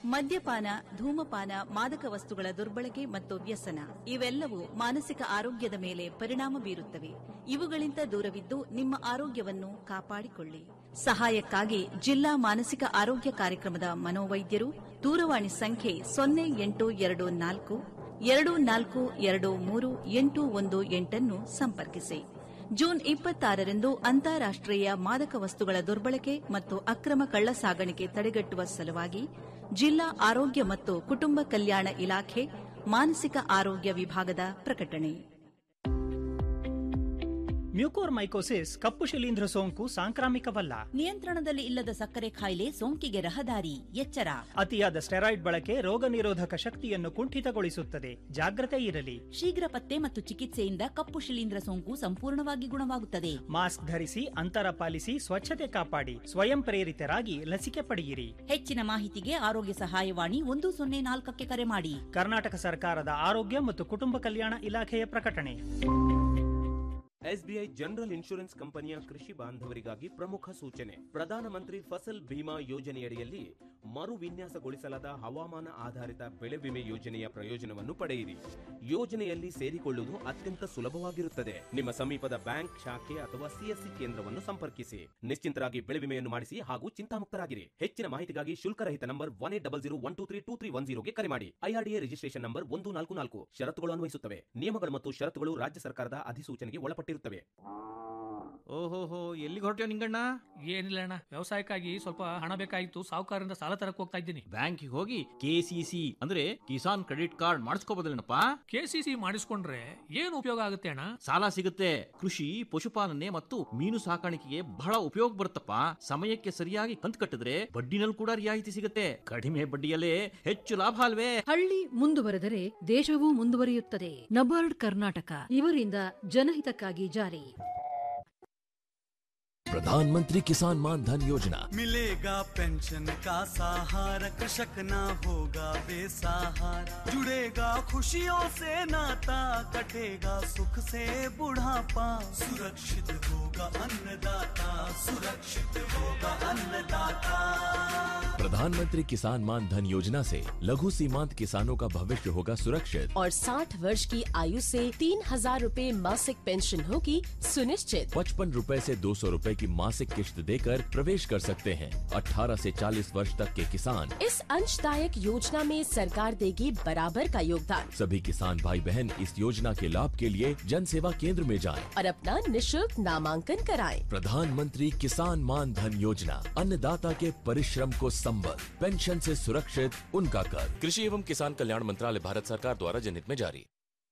ಮದ್ಯಪಾನ ಧೂಮಪಾನ ಮಾದಕ ವಸ್ತುಗಳ ದುರ್ಬಳಕೆ ಮತ್ತು ವ್ಯಸನ ಇವೆಲ್ಲವೂ ಮಾನಸಿಕ ಆರೋಗ್ಯದ ಮೇಲೆ ಪರಿಣಾಮ ಬೀರುತ್ತವೆ ಇವುಗಳಿಂದ ದೂರವಿದ್ದು ನಿಮ್ಮ ಆರೋಗ್ಯವನ್ನು ಕಾಪಾಡಿಕೊಳ್ಳಿ ಸಹಾಯಕ್ಕಾಗಿ ಜಿಲ್ಲಾ ಮಾನಸಿಕ ಆರೋಗ್ಯ ಕಾರ್ಯಕ್ರಮದ ಮನೋವೈದ್ಯರು ದೂರವಾಣಿ ಸಂಖ್ಯೆ ಸೊನ್ನೆ ಎಂಟು ಎರಡು ನಾಲ್ಕು ಎರಡು ನಾಲ್ಕು ಎರಡು ಮೂರು ಎಂಟು ಒಂದು ಎಂಟನ್ನು ಸಂಪರ್ಕಿಸಿ ಜೂನ್ ಇಪ್ಪತ್ತಾರರಂದು ಅಂತಾರಾಷ್ಟೀಯ ಮಾದಕ ವಸ್ತುಗಳ ದುರ್ಬಳಕೆ ಮತ್ತು ಅಕ್ರಮ ಕಳ್ಳ ಸಾಗಾಣಿಕೆ ತಡೆಗಟ್ಟುವ ಸಲುವಾಗಿ ಜಿಲ್ಲಾ ಆರೋಗ್ಯ ಮತ್ತು ಕುಟುಂಬ ಕಲ್ಯಾಣ ಇಲಾಖೆ ಮಾನಸಿಕ ಆರೋಗ್ಯ ವಿಭಾಗದ ಪ್ರಕಟಣೆ ಮ್ಯೂಕೋರ್ಮೈಕೋಸಿಸ್ ಕಪ್ಪು ಶಿಲೀಂಧ್ರ ಸೋಂಕು ಸಾಂಕ್ರಾಮಿಕವಲ್ಲ ನಿಯಂತ್ರಣದಲ್ಲಿ ಇಲ್ಲದ ಸಕ್ಕರೆ ಕಾಯಿಲೆ ಸೋಂಕಿಗೆ ರಹದಾರಿ ಎಚ್ಚರ ಅತಿಯಾದ ಸ್ಟೆರಾಯ್ಡ್ ಬಳಕೆ ರೋಗ ನಿರೋಧಕ ಶಕ್ತಿಯನ್ನು ಕುಂಠಿತಗೊಳಿಸುತ್ತದೆ ಜಾಗ್ರತೆ ಇರಲಿ ಶೀಘ್ರ ಪತ್ತೆ ಮತ್ತು ಚಿಕಿತ್ಸೆಯಿಂದ ಕಪ್ಪು ಶಿಲೀಂಧ್ರ ಸೋಂಕು ಸಂಪೂರ್ಣವಾಗಿ ಗುಣವಾಗುತ್ತದೆ ಮಾಸ್ಕ್ ಧರಿಸಿ ಅಂತರ ಪಾಲಿಸಿ ಸ್ವಚ್ಛತೆ ಕಾಪಾಡಿ ಸ್ವಯಂ ಪ್ರೇರಿತರಾಗಿ ಲಸಿಕೆ ಪಡೆಯಿರಿ ಹೆಚ್ಚಿನ ಮಾಹಿತಿಗೆ ಆರೋಗ್ಯ ಸಹಾಯವಾಣಿ ಒಂದು ಸೊನ್ನೆ ನಾಲ್ಕಕ್ಕೆ ಕರೆ ಮಾಡಿ ಕರ್ನಾಟಕ ಸರ್ಕಾರದ ಆರೋಗ್ಯ ಮತ್ತು ಕುಟುಂಬ ಕಲ್ಯಾಣ ಇಲಾಖೆಯ ಪ್ರಕಟಣೆ ಎಸ್ಬಿಐ ಜನರಲ್ ಇನ್ಶೂರೆನ್ಸ್ ಕಂಪನಿಯ ಕೃಷಿ ಬಾಂಧವರಿಗಾಗಿ ಪ್ರಮುಖ ಸೂಚನೆ ಪ್ರಧಾನಮಂತ್ರಿ ಫಸಲ್ ಬಿಮಾ ಯೋಜನೆಯಡಿಯಲ್ಲಿ ಮರು ವಿನ್ಯಾಸಗೊಳಿಸಲಾದ ಹವಾಮಾನ ಆಧಾರಿತ ಬೆಳೆ ವಿಮೆ ಯೋಜನೆಯ ಪ್ರಯೋಜನವನ್ನು ಪಡೆಯಿರಿ ಯೋಜನೆಯಲ್ಲಿ ಸೇರಿಕೊಳ್ಳುವುದು ಅತ್ಯಂತ ಸುಲಭವಾಗಿರುತ್ತದೆ ನಿಮ್ಮ ಸಮೀಪದ ಬ್ಯಾಂಕ್ ಶಾಖೆ ಅಥವಾ ಸಿಎಸ್ಸಿ ಕೇಂದ್ರವನ್ನು ಸಂಪರ್ಕಿಸಿ ನಿಶ್ಚಿಂತರಾಗಿ ಬೆಳೆ ವಿಮೆಯನ್ನು ಮಾಡಿಸಿ ಹಾಗೂ ಚಿಂತಾಮುಕ್ತರಾಗಿರಿ ಹೆಚ್ಚಿನ ಮಾಹಿತಿಗಾಗಿ ಶುಲ್ಕರಹಿತ number one eight double zero one two three two three one ಜೀರೋಗೆ ಕರೆ ಮಾಡಿ ಐಆರ್ಡಿಎ ರಿಜಿಸ್ಟ್ರೇಷನ್ ನಂಬರ್ ಒಂದು ನಾಲ್ಕು ನಾಲ್ಕು ಷರತ್ತುಗಳು ಅನ್ವಯಿಸುತ್ತವೆ ನಿಯಮಗಳು ಮತ್ತು ಷರತ್ತುಗಳು ರಾಜ್ಯ ಸರ್ಕಾರದ ಅಧಿಸೂಚನೆಗೆ ಒಳಪಟ್ಟಿರುತ್ತವೆ ಓಹೋಹೋ ಎಲ್ಲಿಗೆ ಹೊರಟ್ಯೋ ನಿಂಗಣ್ಣ ಏನಿಲ್ಲ ಅಣ್ಣ ವ್ಯವಸಾಯಕ್ಕಾಗಿ ಸ್ವಲ್ಪ ಹಣ ಬೇಕಾಗಿತ್ತು ಸಾಹುಕಾರರಿಂದ ಸಾಲ ತರಕ್ ಹೋಗ್ತಾ ಇದ್ದೀನಿ ಬ್ಯಾಂಕಿಗೆ ಹೋಗಿ ಕೆಸಿಸಿ ಅಂದ್ರೆ ಕಿಸಾನ್ ಕ್ರೆಡಿಟ್ ಕಾರ್ಡ್ ಮಾಡಿಸ್ಕೋಬೋದಲ್ಲೇನಪ್ಪ ಕೆಸಿಸಿ ಮಾಡಿಸ್ಕೊಂಡ್ರೆ ಏನು ಉಪಯೋಗ ಆಗುತ್ತೆ ಅಣ್ಣ ಸಾಲ ಸಿಗುತ್ತೆ ಕೃಷಿ ಪಶುಪಾಲನೆ ಮತ್ತು ಮೀನು ಸಾಕಾಣಿಕೆಗೆ ಬಹಳ ಉಪಯೋಗ ಬರುತ್ತಪ್ಪ ಸಮಯಕ್ಕೆ ಸರಿಯಾಗಿ ಕಂತು ಕಟ್ಟಿದ್ರೆ ಬಡ್ಡಿನಲ್ಲಿ ಕೂಡ ರಿಯಾಯಿತಿ ಸಿಗುತ್ತೆ ಕಡಿಮೆ ಬಡ್ಡಿಯಲ್ಲೇ ಹೆಚ್ಚು ಲಾಭ ಅಲ್ವೇ ಹಳ್ಳಿ ಮುಂದುವರೆದರೆ ದೇಶವೂ ಮುಂದುವರಿಯುತ್ತದೆ ನಬಾರ್ಡ್ ಕರ್ನಾಟಕ ಇವರಿಂದ ಜನಹಿತಕ್ಕಾಗಿ ಜಾರಿ प्रधानमंत्री किसान मान धन योजना मिलेगा पेंशन का सहारा कृषक ना होगा बेसहारा जुड़ेगा खुशियों से नाता कटेगा सुख से बुढ़ापा सुरक्षित होगा अन्नदाता सुरक्षित होगा अन्नदाता प्रधानमंत्री किसान मान धन योजना से लघु सीमांत किसानों का भविष्य होगा सुरक्षित और 60 वर्ष की आयु से तीन हजार रूपए मासिक पेंशन होगी सुनिश्चित पचपन रूपए से दो सौ रूपए की मासिक किश्त देकर प्रवेश कर सकते हैं 18 से 40 वर्ष तक के किसान इस अंशदायक योजना में सरकार देगी बराबर का योगदान सभी किसान भाई बहन इस योजना के लाभ के लिए जन सेवा केंद्र में जाएं। और अपना निशुल्क नामांकन कराएं। प्रधानमंत्री किसान मान धन योजना अन्नदाता के परिश्रम को संबल पेंशन से सुरक्षित उनका कर कृषि एवं किसान कल्याण मंत्रालय भारत सरकार द्वारा जनहित में जारी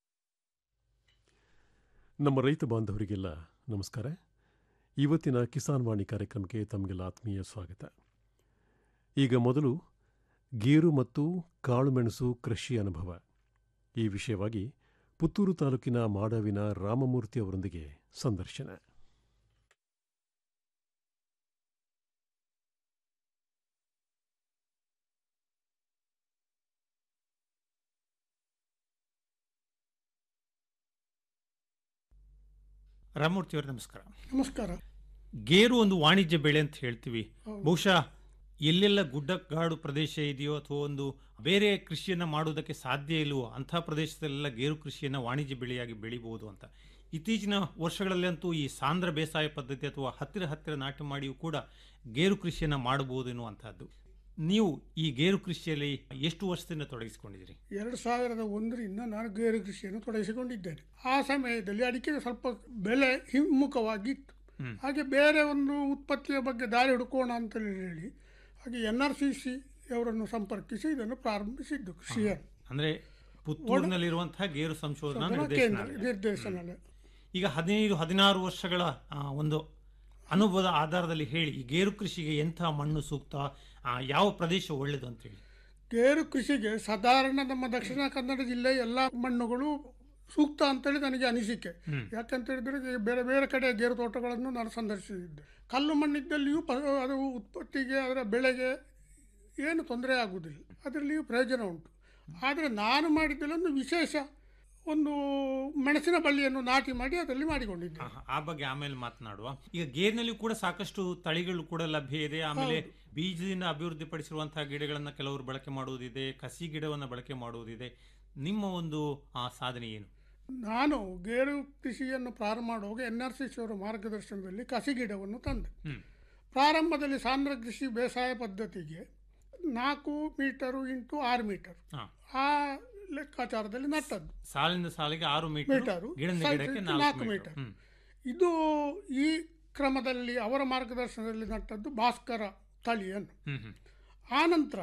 ನಮ್ಮ ರೈತ ಬಾಂಧವರಿಗೆಲ್ಲ ನಮಸ್ಕಾರ ಇವತ್ತಿನ ಕಿಸಾನ್ ವಾಣಿ ಕಾರ್ಯಕ್ರಮಕ್ಕೆ ತಮಗೆಲ್ಲ ಆತ್ಮೀಯ ಸ್ವಾಗತ ಈಗ ಮೊದಲು ಗೇರು ಮತ್ತು ಕಾಳುಮೆಣಸು ಕೃಷಿ ಅನುಭವ ಈ ವಿಷಯವಾಗಿ ಪುತ್ತೂರು ತಾಲೂಕಿನ ಮಾಡವಿನ ರಾಮಮೂರ್ತಿ ಅವರೊಂದಿಗೆ ಸಂದರ್ಶನ ರಾಮಮೂರ್ತಿ ಅವರೇ ನಮಸ್ಕಾರ ನಮಸ್ಕಾರ ಗೇರು ಒಂದು ವಾಣಿಜ್ಯ ಬೆಳೆ ಅಂತ ಹೇಳ್ತೀವಿ ಹೌದು. ಬಹುಶಃ ಎಲ್ಲೆಲ್ಲ ಗುಡ್ಡಗಾಡು ಪ್ರದೇಶ ಇದೆಯೋ ಅಥವಾ ಒಂದು ಬೇರೆ ಕೃಷಿಯನ್ನ ಮಾಡುವುದಕ್ಕೆ ಸಾಧ್ಯ ಇಲ್ವೋ ಅಂಥ ಪ್ರದೇಶದಲ್ಲೆಲ್ಲ ಗೇರು ಕೃಷಿಯನ್ನ ವಾಣಿಜ್ಯ ಬೆಳೆಯಾಗಿ ಬೆಳಿಬಹುದು ಅಂತ ಇತ್ತೀಚಿನ ವರ್ಷಗಳಲ್ಲಂತೂ ಈ ಸಾಂದ್ರ ಬೇಸಾಯ ಪದ್ಧತಿ ಅಥವಾ ಹತ್ತಿರ ಹತ್ತಿರ ನಾಟಿ ಮಾಡಿಯೂ ಕೂಡ ಗೇರು ಕೃಷಿಯನ್ನ ಮಾಡಬಹುದು ಎನ್ನುವಂತಹದ್ದು ನೀವು ಈ ಗೇರು ಕೃಷಿಯಲ್ಲಿ ಎಷ್ಟು ವರ್ಷದಿಂದ ತೊಡಗಿಸಿಕೊಂಡಿದ್ದೀರಿ ಎರಡು ಸಾವಿರದ ಒಂದರಿಂದ ನಾನು ಗೇರು ಕೃಷಿಯನ್ನು ತೊಡಗಿಸಿಕೊಂಡಿದ್ದೇನೆ ಆ ಸಮಯದಲ್ಲಿ ಅಡಿಕೆಗೆ ಸ್ವಲ್ಪ ಬೆಲೆ ಹಿಮ್ಮುಖವಾಗಿತ್ತು ಹಾಗೆ ಬೇರೆ ಒಂದು ಉತ್ಪತ್ತಿಯ ಬಗ್ಗೆ ದಾರಿ ಹುಡುಕೋಣ ಅಂತ ಹೇಳಿ ಹಾಗೆ ಎನ್ ಆರ್ ಸಿ ಸಿ ಅವರನ್ನು ಸಂಪರ್ಕಿಸಿ ಇದನ್ನು ಪ್ರಾರಂಭಿಸಿದ್ದು ಕೃಷಿಯನ್ನು ಅಂದ್ರೆ ಪುತ್ತೂರಿನಲ್ಲಿರುವಂತಹ ಗೇರು ಸಂಶೋಧನಾ ಕೇಂದ್ರ ನಿರ್ದೇಶನಾಲಯ ನಿರ್ದೇಶನಾಲಯ ಈಗ ಹದಿನೈದು ಹದಿನಾರು ವರ್ಷಗಳ ಆ, ಒಂದು ಅನುಭವದ ಆಧಾರದಲ್ಲಿ ಹೇಳಿ ಈ ಗೇರು ಕೃಷಿಗೆ ಎಂಥ ಮಣ್ಣು ಸೂಕ್ತ ಆ, ಯಾವ ಪ್ರದೇಶ ಒಳ್ಳೆಯದು ಅಂತ ಹೇಳಿ ಗೇರು ಕೃಷಿಗೆ ಸಾಧಾರಣ ನಮ್ಮ ದಕ್ಷಿಣ ಕನ್ನಡ ಜಿಲ್ಲೆಯ ಎಲ್ಲ ಮಣ್ಣುಗಳು ಸೂಕ್ತ ಅಂತೇಳಿ ನನಗೆ ಅನಿಸಿಕೆ ಹ್ಮ್. ಯಾಕಂತ ಹೇಳಿದ್ರೆ ಈಗ ಬೇರೆ ಬೇರೆ ಕಡೆ ಗೇರು ತೋಟಗಳನ್ನು ನಾನು ಸಂದರ್ಶಿಸಿದ್ದೆ ಕಲ್ಲು ಮಣ್ಣಿದ್ದಲ್ಲಿಯೂ ಪ ಅದು ಉತ್ಪತ್ತಿಗೆ ಅದರ ಬೆಳೆಗೆ ಏನು ತೊಂದರೆ ಆಗುವುದಿಲ್ಲ ಅದರಲ್ಲಿಯೂ ಪ್ರಯೋಜನ ಉಂಟು ಆದರೆ ನಾನು ಮಾಡಿದ್ದಲ್ಲೊಂದು ವಿಶೇಷ ಒಂದು ಮೆಣಸಿನ ಬಳ್ಳಿಯನ್ನು ನಾಟಿ ಮಾಡಿ ಅದರಲ್ಲಿ ಮಾಡಿಕೊಂಡಿದ್ದೆ ಆಹಾ, ಆ ಬಗ್ಗೆ ಆಮೇಲೆ ಮಾತನಾಡುವ ಈಗ ಗೇರ್ನಲ್ಲಿ ಕೂಡ ಸಾಕಷ್ಟು ತಳಿಗಳು ಕೂಡ ಲಭ್ಯ ಇದೆ ಆಮೇಲೆ ಬೀಜದಿಂದ ಅಭಿವೃದ್ಧಿಪಡಿಸಿರುವಂತಹ ಗಿಡಗಳನ್ನ ಕೆಲವರು ಬಳಕೆ ಮಾಡುವುದಿದೆ ಕಸಿ ಗಿಡವನ್ನು ಬಳಕೆ ಮಾಡುವುದಿದೆ ನಿಮ್ಮ ಒಂದು ಆ ಸಾಧನೆ ಏನು ನಾನು ಗೇರು ಕೃಷಿಯನ್ನು ಪ್ರಾರಂಭ ಮಾಡುವಾಗ ಎನ್ ಆರ್ ಸಿ ಅವರ ಮಾರ್ಗದರ್ಶನದಲ್ಲಿ ಕಸಿ ಗಿಡವನ್ನು ತಂದೆ ಹ್ಮ್. ಪ್ರಾರಂಭದಲ್ಲಿ ಸಾಂದ್ರ ಕೃಷಿ ಬೇಸಾಯ ಪದ್ಧತಿಗೆ ನಾಲ್ಕು ಮೀಟರು ಇಂಟು ಆರು ಮೀಟರ್ ಹಾ. ಆ ಲೆಕ್ಕಾಚಾರದಲ್ಲಿ ನಟ್ಟದ್ದು ಸಾಲಿಂದ ಸಾಲಿಗೆ ಆರು ಮೀಟರ್ ಮೀಟರು ಗಿಡದಿಂದ ಸೈಡ್ ಗಿಡಕ್ಕೆ ನಾಲ್ಕು ನಾಲ್ಕು ಮೀಟರ್ ಮೀಟರ್ ಹ್ಮ್. ಇದು ಈ ಕ್ರಮದಲ್ಲಿ ಅವರ ಮಾರ್ಗದರ್ಶನದಲ್ಲಿ ನಟ್ಟದ್ದು ಭಾಸ್ಕರ ತಳಿಯನ್ನು ಹ್ಮ್ ಹ್ಮ್ ಆನಂತರ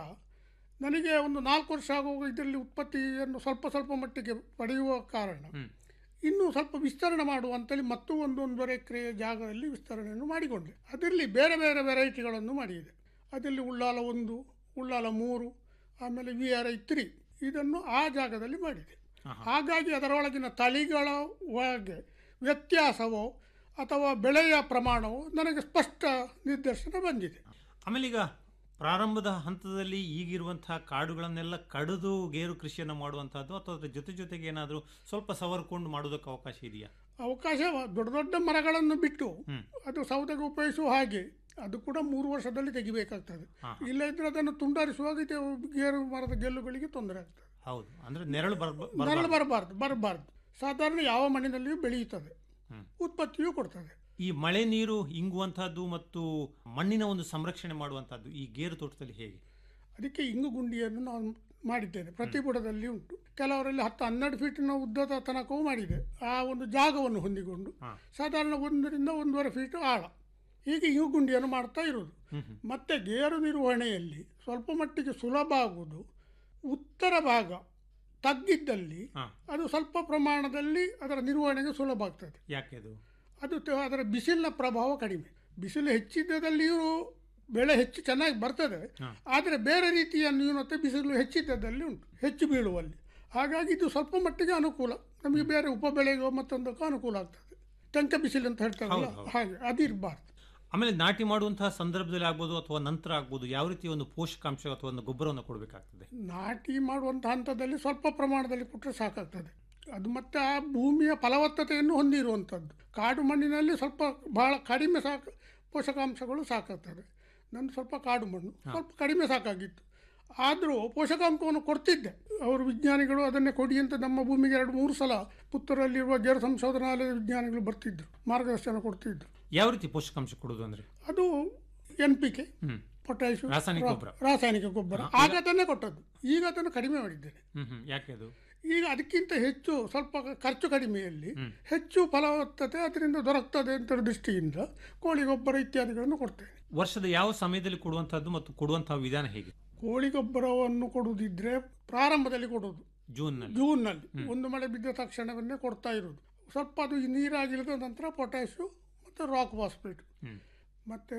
ನನಗೆ ಒಂದು ನಾಲ್ಕು ವರ್ಷ ಆಗುವಾಗ ಇದರಲ್ಲಿ ಉತ್ಪತ್ತಿಯನ್ನು ಸ್ವಲ್ಪ ಸ್ವಲ್ಪ ಮಟ್ಟಿಗೆ ಪಡೆಯುವ ಕಾರಣ ಹ್ಮ್. ಇನ್ನೂ ಸ್ವಲ್ಪ ವಿಸ್ತರಣೆ ಮಾಡುವ ಅಂತೇಳಿ ಮತ್ತೂ ಒಂದು ಒಂದೂವರೆ ಎಕರೆ ಜಾಗದಲ್ಲಿ ವಿಸ್ತರಣೆಯನ್ನು ಮಾಡಿಕೊಂಡೆ ಅದರಲ್ಲಿ ಬೇರೆ ಬೇರೆ ವೆರೈಟಿಗಳನ್ನು ಮಾಡಿದೆ ಅದರಲ್ಲಿ ಉಳ್ಳಾಲ ಒಂದು ಉಳ್ಳಾಲ ಮೂರು ಆಮೇಲೆ ವಿ ಆರ್ ಐ ತ್ರೀ ಇದನ್ನು ಆ ಜಾಗದಲ್ಲಿ ಮಾಡಿದೆ ಹಾಗಾಗಿ ಅದರೊಳಗಿನ ತಳಿಗಳ ಒಳಗೆ ವ್ಯತ್ಯಾಸವೋ ಅಥವಾ ಬೆಳೆಯ ಪ್ರಮಾಣವೋ ನನಗೆ ಸ್ಪಷ್ಟ ನಿರ್ದೇಶನ ಬಂದಿದೆ ಆಮೇಲೆ ಈಗ ಪ್ರಾರಂಭದ ಹಂತದಲ್ಲಿ ಈಗಿರುವಂತಹ ಕಾಡುಗಳನ್ನೆಲ್ಲ ಕಡಿದು ಗೇರು ಕೃಷಿಯನ್ನು ಮಾಡುವಂತಹದ್ದು ಅಥವಾ ಅದ್ರ ಜೊತೆ ಜೊತೆಗೆ ಏನಾದರೂ ಸ್ವಲ್ಪ ಸವರ್ಕೊಂಡು ಮಾಡೋದಕ್ಕೆ ಅವಕಾಶ ಇದೆಯಾ ಅವಕಾಶ ದೊಡ್ಡ ದೊಡ್ಡ ಮರಗಳನ್ನು ಬಿಟ್ಟು ಹ್ಮ್. ಅದು ಸೌದೆಗೆ ಉಪಯೋಗಿಸುವ ಹಾಗೆ ಅದು ಕೂಡ ಮೂರು ವರ್ಷದಲ್ಲಿ ತೆಗಿಬೇಕಾಗ್ತದೆ ಹಾ, ಇಲ್ಲ ಇದ್ರೆ ಅದನ್ನು ತುಂಡರಿಸುವಾಗ ಇದು ಗೇರು ಮರದ ಗೆಲ್ಲುಗಳಿಗೆ ತೊಂದರೆ ಆಗ್ತದೆ ಹೌದು ಅಂದ್ರೆ ನೆರಳು ಬರ್ ನೆರಳು ಬರಬಾರ್ದು ಬರಬಾರ್ದು ಸಾಧಾರಣ ಯಾವ ಮಣ್ಣಿನಲ್ಲಿಯೂ ಬೆಳೆಯುತ್ತದೆ ಹ್ಮ್. ಉತ್ಪತ್ತಿಯೂ ಕೊಡ್ತದೆ ಈ ಮಳೆ ನೀರು ಇಂಗುವಂತಹದ್ದು ಮತ್ತು ಮಣ್ಣಿನ ಒಂದು ಸಂರಕ್ಷಣೆ ಮಾಡುವಂತಹದ್ದು ಈ ಗೇರು ತೋಟದಲ್ಲಿ ಹೇಗೆ ಅದಕ್ಕೆ ಇಂಗು ಗುಂಡಿಯನ್ನು ನಾನು ಮಾಡಿದ್ದೇನೆ ಪ್ರತಿ ಬುಡದಲ್ಲಿ ಉಂಟು ಕೆಲವರಲ್ಲಿ ಹತ್ತು ಹನ್ನೆರಡು ಫೀಟಿನ ಉದ್ದದ ತನಕವೂ ಮಾಡಿದೆ ಆ ಒಂದು ಜಾಗವನ್ನು ಹೊಂದಿಕೊಂಡು ಹಾ. ಸಾಧಾರಣ ಒಂದರಿಂದ ಒಂದೂವರೆ ಫೀಟ್ ಆಳ ಹೀಗೆ ಇಂಗು ಗುಂಡಿಯನ್ನು ಮಾಡ್ತಾ ಇರೋದು ಹ್ಮ್ ಹ್ಮ್. ಮತ್ತೆ ಗೇರು ನಿರ್ವಹಣೆಯಲ್ಲಿ ಸ್ವಲ್ಪ ಮಟ್ಟಿಗೆ ಸುಲಭ ಆಗುವುದು ಉತ್ತರ ಭಾಗ ತಗ್ಗಿದ್ದಲ್ಲಿ ಹಾ. ಅದು ಸ್ವಲ್ಪ ಪ್ರಮಾಣದಲ್ಲಿ ಅದರ ನಿರ್ವಹಣೆಗೆ ಸುಲಭ ಆಗ್ತದೆ ಯಾಕೆ ಅದು ಅದು ತ- ಅದರ ಬಿಸಿಲಿನ ಪ್ರಭಾವ ಕಡಿಮೆ ಬಿಸಿಲು ಹೆಚ್ಚಿದ್ದದಲ್ಲಿಯೂ ಬೆಳೆ ಹೆಚ್ಚು ಚೆನ್ನಾಗಿ ಬರ್ತದೆ ಹಾ. ಆದರೆ ಬೇರೆ ರೀತಿಯ ನ್ಯೂನತೆ ಬಿಸಿಲು ಹೆಚ್ಚಿದ್ದದಲ್ಲಿ ಉಂಟು ಹೆಚ್ಚು ಬೀಳುವಲ್ಲಿ ಹಾಗಾಗಿ ಇದು ಸ್ವಲ್ಪ ಮಟ್ಟಿಗೆ ಅನುಕೂಲ ನಮಗೆ ಬೇರೆ ಉಪ ಬೆಳೆಗೋ ಮತ್ತೊಂದಕ್ಕೂ ಅನುಕೂಲ ಆಗ್ತದೆ ಟಂಕ ಬಿಸಿಲು ಅಂತ ಹೇಳ್ತಾರಲ್ಲ ಹೌದು, ಹೌದು. ಹಾಗೆ ಅದಿರಬಾರ್ದು ಆಮೇಲೆ ನಾಟಿ ಮಾಡುವಂತಹ ಸಂದರ್ಭದಲ್ಲಿ ಆಗ್ಬೋದು ಅಥವಾ ನಂತರ ಆಗ್ಬೋದು ಯಾವ ರೀತಿಯ ಒಂದು ಪೋಷಕಾಂಶ ಅಥವಾ ಒಂದು ಗೊಬ್ಬರವನ್ನು ಕೊಡಬೇಕಾಗ್ತದೆ ನಾಟಿ ಮಾಡುವಂಥ ಹಂತದಲ್ಲಿ ಸ್ವಲ್ಪ ಪ್ರಮಾಣದಲ್ಲಿ ಕೊಟ್ಟರೆ ಸಾಕಾಗ್ತದೆ ಅದು ಮತ್ತೆ ಆ ಭೂಮಿಯ ಫಲವತ್ತತೆಯನ್ನು ಹೊಂದಿರುವಂಥದ್ದು ಕಾಡು ಮಣ್ಣಿನಲ್ಲಿ ಸ್ವಲ್ಪ ಬಹಳ ಕಡಿಮೆ ಸಾಕು ಪೋಷಕಾಂಶಗಳು ಸಾಕಾಗ್ತದೆ ನಂದು ಸ್ವಲ್ಪ ಕಾಡು ಮಣ್ಣು ಸ್ವಲ್ಪ ಕಡಿಮೆ ಸಾಕಾಗಿತ್ತು ಆದರೂ ಪೋಷಕಾಂಶವನ್ನು ಕೊಡ್ತಿದ್ದೆ ಅವರು ವಿಜ್ಞಾನಿಗಳು ಅದನ್ನೇ ಕೊಡಿ ಅಂತ ನಮ್ಮ ಭೂಮಿಗೆ ಎರಡು ಮೂರು ಸಲ ಪುತ್ತೂರಲ್ಲಿರುವ ಗೇರು ಸಂಶೋಧನಾಲಯದ ವಿಜ್ಞಾನಿಗಳು ಬರ್ತಿದ್ರು ಮಾರ್ಗದರ್ಶನ ಕೊಡ್ತಿದ್ರು ಯಾವ ರೀತಿ ಪೋಷಕಾಂಶ ಕೊಡೋದು ಅಂದ್ರೆ ಅದು ಎನ್ ಪಿ ಕೆ ಹ್ಮ್ ಪೊಟ್ಯಾಶ್ ರಾಸಾಯನಿಕ ಗೊಬ್ಬರ. ರಾಸಾಯನಿಕ ಗೊಬ್ಬರ ಆಗ ಅದನ್ನೇ ಕೊಟ್ಟದ್ದು ಈಗ ಅದನ್ನು ಕಡಿಮೆ ಮಾಡಿದ್ದೇನೆ ಹ್ಮ್ ಹ್ಮ್ ಯಾಕೆ ಅದು ಈಗ ಅದಕ್ಕಿಂತ ಹೆಚ್ಚು ಸ್ವಲ್ಪ ಖರ್ಚು ಕಡಿಮೆಯಲ್ಲಿ ಹ್ಮ್. ಹೆಚ್ಚು ಫಲವತ್ತತೆ ಅದರಿಂದ ದೊರಕ್ತದೆ ಅಂತ ದೃಷ್ಟಿಯಿಂದ ಕೋಳಿ ಗೊಬ್ಬರ ಇತ್ಯಾದಿಗಳನ್ನು ಕೊಡ್ತೇನೆ ವರ್ಷದ ಯಾವ ಸಮಯದಲ್ಲಿ ಕೊಡುವಂತಹದ್ದು ಮತ್ತು ಕೊಡುವಂತಹ ವಿಧಾನ ಹೇಗೆ ಕೋಳಿ ಗೊಬ್ಬರವನ್ನು ಕೊಡುವುದಿದ್ರೆ ಪ್ರಾರಂಭದಲ್ಲಿ ಕೊಡುವುದು ಜೂನ್ನಲ್ಲಿ ಜೂನ್ನಲ್ಲಿ ಒಂದು ಮಳೆ ಬಿದ್ದ ತಕ್ಷಣವನ್ನೇ ಕೊಡ್ತಾ ಇರೋದು ಸ್ವಲ್ಪ ಅದು ಈ ನೀರಾಗಿಳಿದ ನಂತರ ಪೊಟ್ಯಾಶು ಮತ್ತು ರಾಕ್ ಫಾಸ್ಫೇಟ್ ಹ್ಮ್. ಮತ್ತು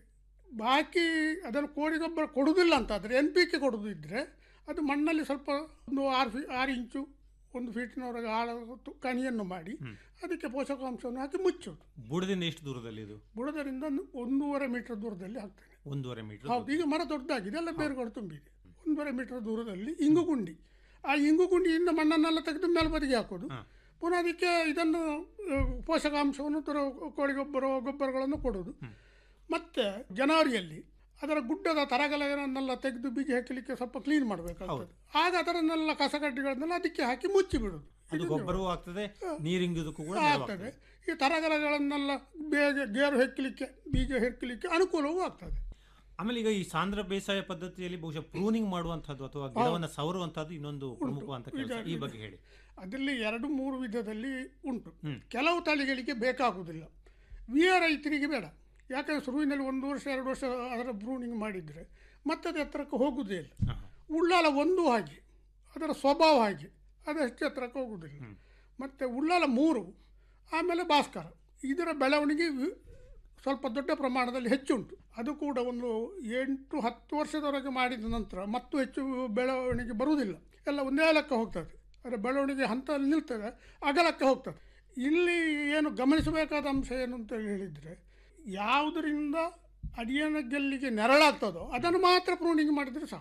ಬಾಕಿ ಅದನ್ನು ಕೋಳಿ ಗೊಬ್ಬರ ಕೊಡುವುದಿಲ್ಲ ಅಂತಾದರೆ ಎನ್ ಪಿ ಕೆ ಕೊಡುವುದಿದ್ರೆ ಅದು ಮಣ್ಣಲ್ಲಿ ಸ್ವಲ್ಪ ಒಂದು ಆರು ಫೀ ಆರು ಇಂಚು ಒಂದು ಫೀಟಿನವರೆಗೆ ಆಳ ತು- ಕಣಿಯನ್ನು ಮಾಡಿ ಅದಕ್ಕೆ ಪೋಷಕಾಂಶವನ್ನು ಹಾಕಿ ಮುಚ್ಚೋದು ಬುಡದಿಂದ ಎಷ್ಟು ದೂರದಲ್ಲಿ ಇದು ಬುಡದರಿಂದ ಒಂದು ಒಂದೂವರೆ ಮೀಟರ್ ದೂರದಲ್ಲಿ ಹಾಕ್ತೇನೆ ಒಂದೂವರೆ ಮೀಟರ್ ಹೌದು ಈಗ ಮರ ದೊಡ್ಡದಾಗಿದೆ ಎಲ್ಲ ಬೇರುಗಳು ತುಂಬಿದೆ ಒಂದೂವರೆ ಮೀಟರ್ ದೂರದಲ್ಲಿ ಇಂಗು ಗುಂಡಿ ಆ ಇಂಗು ಗುಂಡಿಯಿಂದ ಮಣ್ಣನ್ನೆಲ್ಲ ತೆಗೆದು ಮೇಲ್ಬದಿಗೆ ಹಾಕೋದು ಪುನಃ ಅದಕ್ಕೆ ಇದನ್ನು ಆ, ಪೋಷಕಾಂಶವನ್ನು ತರ ಕೋಳಿ ಗೊಬ್ಬರ ಗೊಬ್ಬರಗಳನ್ನು ಕೊಡೋದು ಮತ್ತು ಜನವರಿಯಲ್ಲಿ ಅದರ ಗುಡ್ಡದ ತರಗಲೆಗಳನ್ನೆಲ್ಲ ತೆಗೆದು ಬಿಗಿ ಹಾಕಲಿಕ್ಕೆ ಸ್ವಲ್ಪ ಕ್ಲೀನ್ ಮಾಡಬೇಕಾಗ್ತದೆ ಆಗ ಅದರನ್ನೆಲ್ಲ ಕಸಗಡ್ಡಿಗಳನ್ನೆಲ್ಲ ಅದಕ್ಕೆ ಹಾಕಿ ಮುಚ್ಚಿ ಬಿಡೋದು ಅದು ಗೊಬ್ಬರವೂ ಆಗ್ತದೆ ನೀರಿಂಗುದಕ್ಕೂ ಕೂಡ ಆಗ್ತದೆ ಈ ತರಗಲೆಗಳನ್ನೆಲ್ಲ ಬೇಗ ಗೇರು ಹೆಕ್ಕಲಿಕ್ಕೆ ಬೀಜ ಹೆಕ್ಕಲಿಕ್ಕೆ ಅನುಕೂಲವೂ ಆಗ್ತದೆ ಆಮೇಲೆ ಈಗ ಈ ಸಾಂದ್ರ ಬೇಸಾಯ ಪದ್ಧತಿಯಲ್ಲಿ ಬಹುಶಃ ಪ್ರೂನಿಂಗ್ ಮಾಡುವಂತಹದ್ದು ಅಥವಾ ಗಿಡವನ್ನು ಸವರುವಂತಹದ್ದು ಇನ್ನೊಂದು ಪ್ರಮುಖವಾದ ಕೆಲಸ ಇದೆ, ಈ ಇದೆ. ಬಗ್ಗೆ ಹೇಳಿ ಅದರಲ್ಲಿ ಎರಡು ಮೂರು ವಿಧದಲ್ಲಿ ಉಂಟು ಹ್ಮ್. ಕೆಲವು ತಳಿಗಳಿಗೆ ಬೇಕಾಗುವುದಿಲ್ಲ ವಿ ಆರ್ ರೈತರಿಗೆ ಬೇಡ ಯಾಕಂದ್ರೆ ಶುರುವಿನಲ್ಲಿ ಒಂದು ವರ್ಷ ಎರಡು ವರ್ಷ ಅದರ ಬ್ರೂನಿಂಗ್ ಮಾಡಿದರೆ ಮತ್ತೆ ಅದು ಎತ್ತರಕ್ಕೆ ಹೋಗುವುದೇ ಇಲ್ಲ ಉಳ್ಳಾಲ ಒಂದು ಹಾಗೆ ಅದರ ಸ್ವಭಾವ ಹಾಗೆ ಅದು ಹೆಚ್ಚು ಎತ್ತರಕ್ಕೆ ಹೋಗುವುದಿಲ್ಲ ಮತ್ತು ಉಳ್ಳಾಲ ಮೂರು ಆಮೇಲೆ ಭಾಸ್ಕರ ಇದರ ಬೆಳವಣಿಗೆ ವಿ- ಸ್ವಲ್ಪ ದೊಡ್ಡ ಪ್ರಮಾಣದಲ್ಲಿ ಹೆಚ್ಚುಂಟು ಅದು ಕೂಡ ಒಂದು ಎಂಟು ಹತ್ತು ವರ್ಷದವರೆಗೆ ಮಾಡಿದ ನಂತರ ಮತ್ತು ಹೆಚ್ಚು ಬೆಳವಣಿಗೆ ಬರುವುದಿಲ್ಲ ಎಲ್ಲ ಒಂದೇ ಲೆಕ್ಕ ಹೋಗ್ತದೆ ಅದರ ಬೆಳವಣಿಗೆ ಹಂತದಲ್ಲಿ ನಿಲ್ತದೆ ಅಗಲಕ್ಕೆ ಹೋಗ್ತದೆ ಇಲ್ಲಿ ಏನು ಗಮನಿಸಬೇಕಾದ ಅಂಶ ಏನು ಅಂತ ಹೇಳಿದರೆ ಯಾವುದರಿಂದ ಅಡಿಯನ ಗೆಲ್ಲಿಗೆ ನೆರಳಾಗ್ತದೋ ಅದನ್ನು ಮಾತ್ರ ಪ್ರೂನಿಂಗ್ ಮಾಡಿದರೆ ಸಾಕು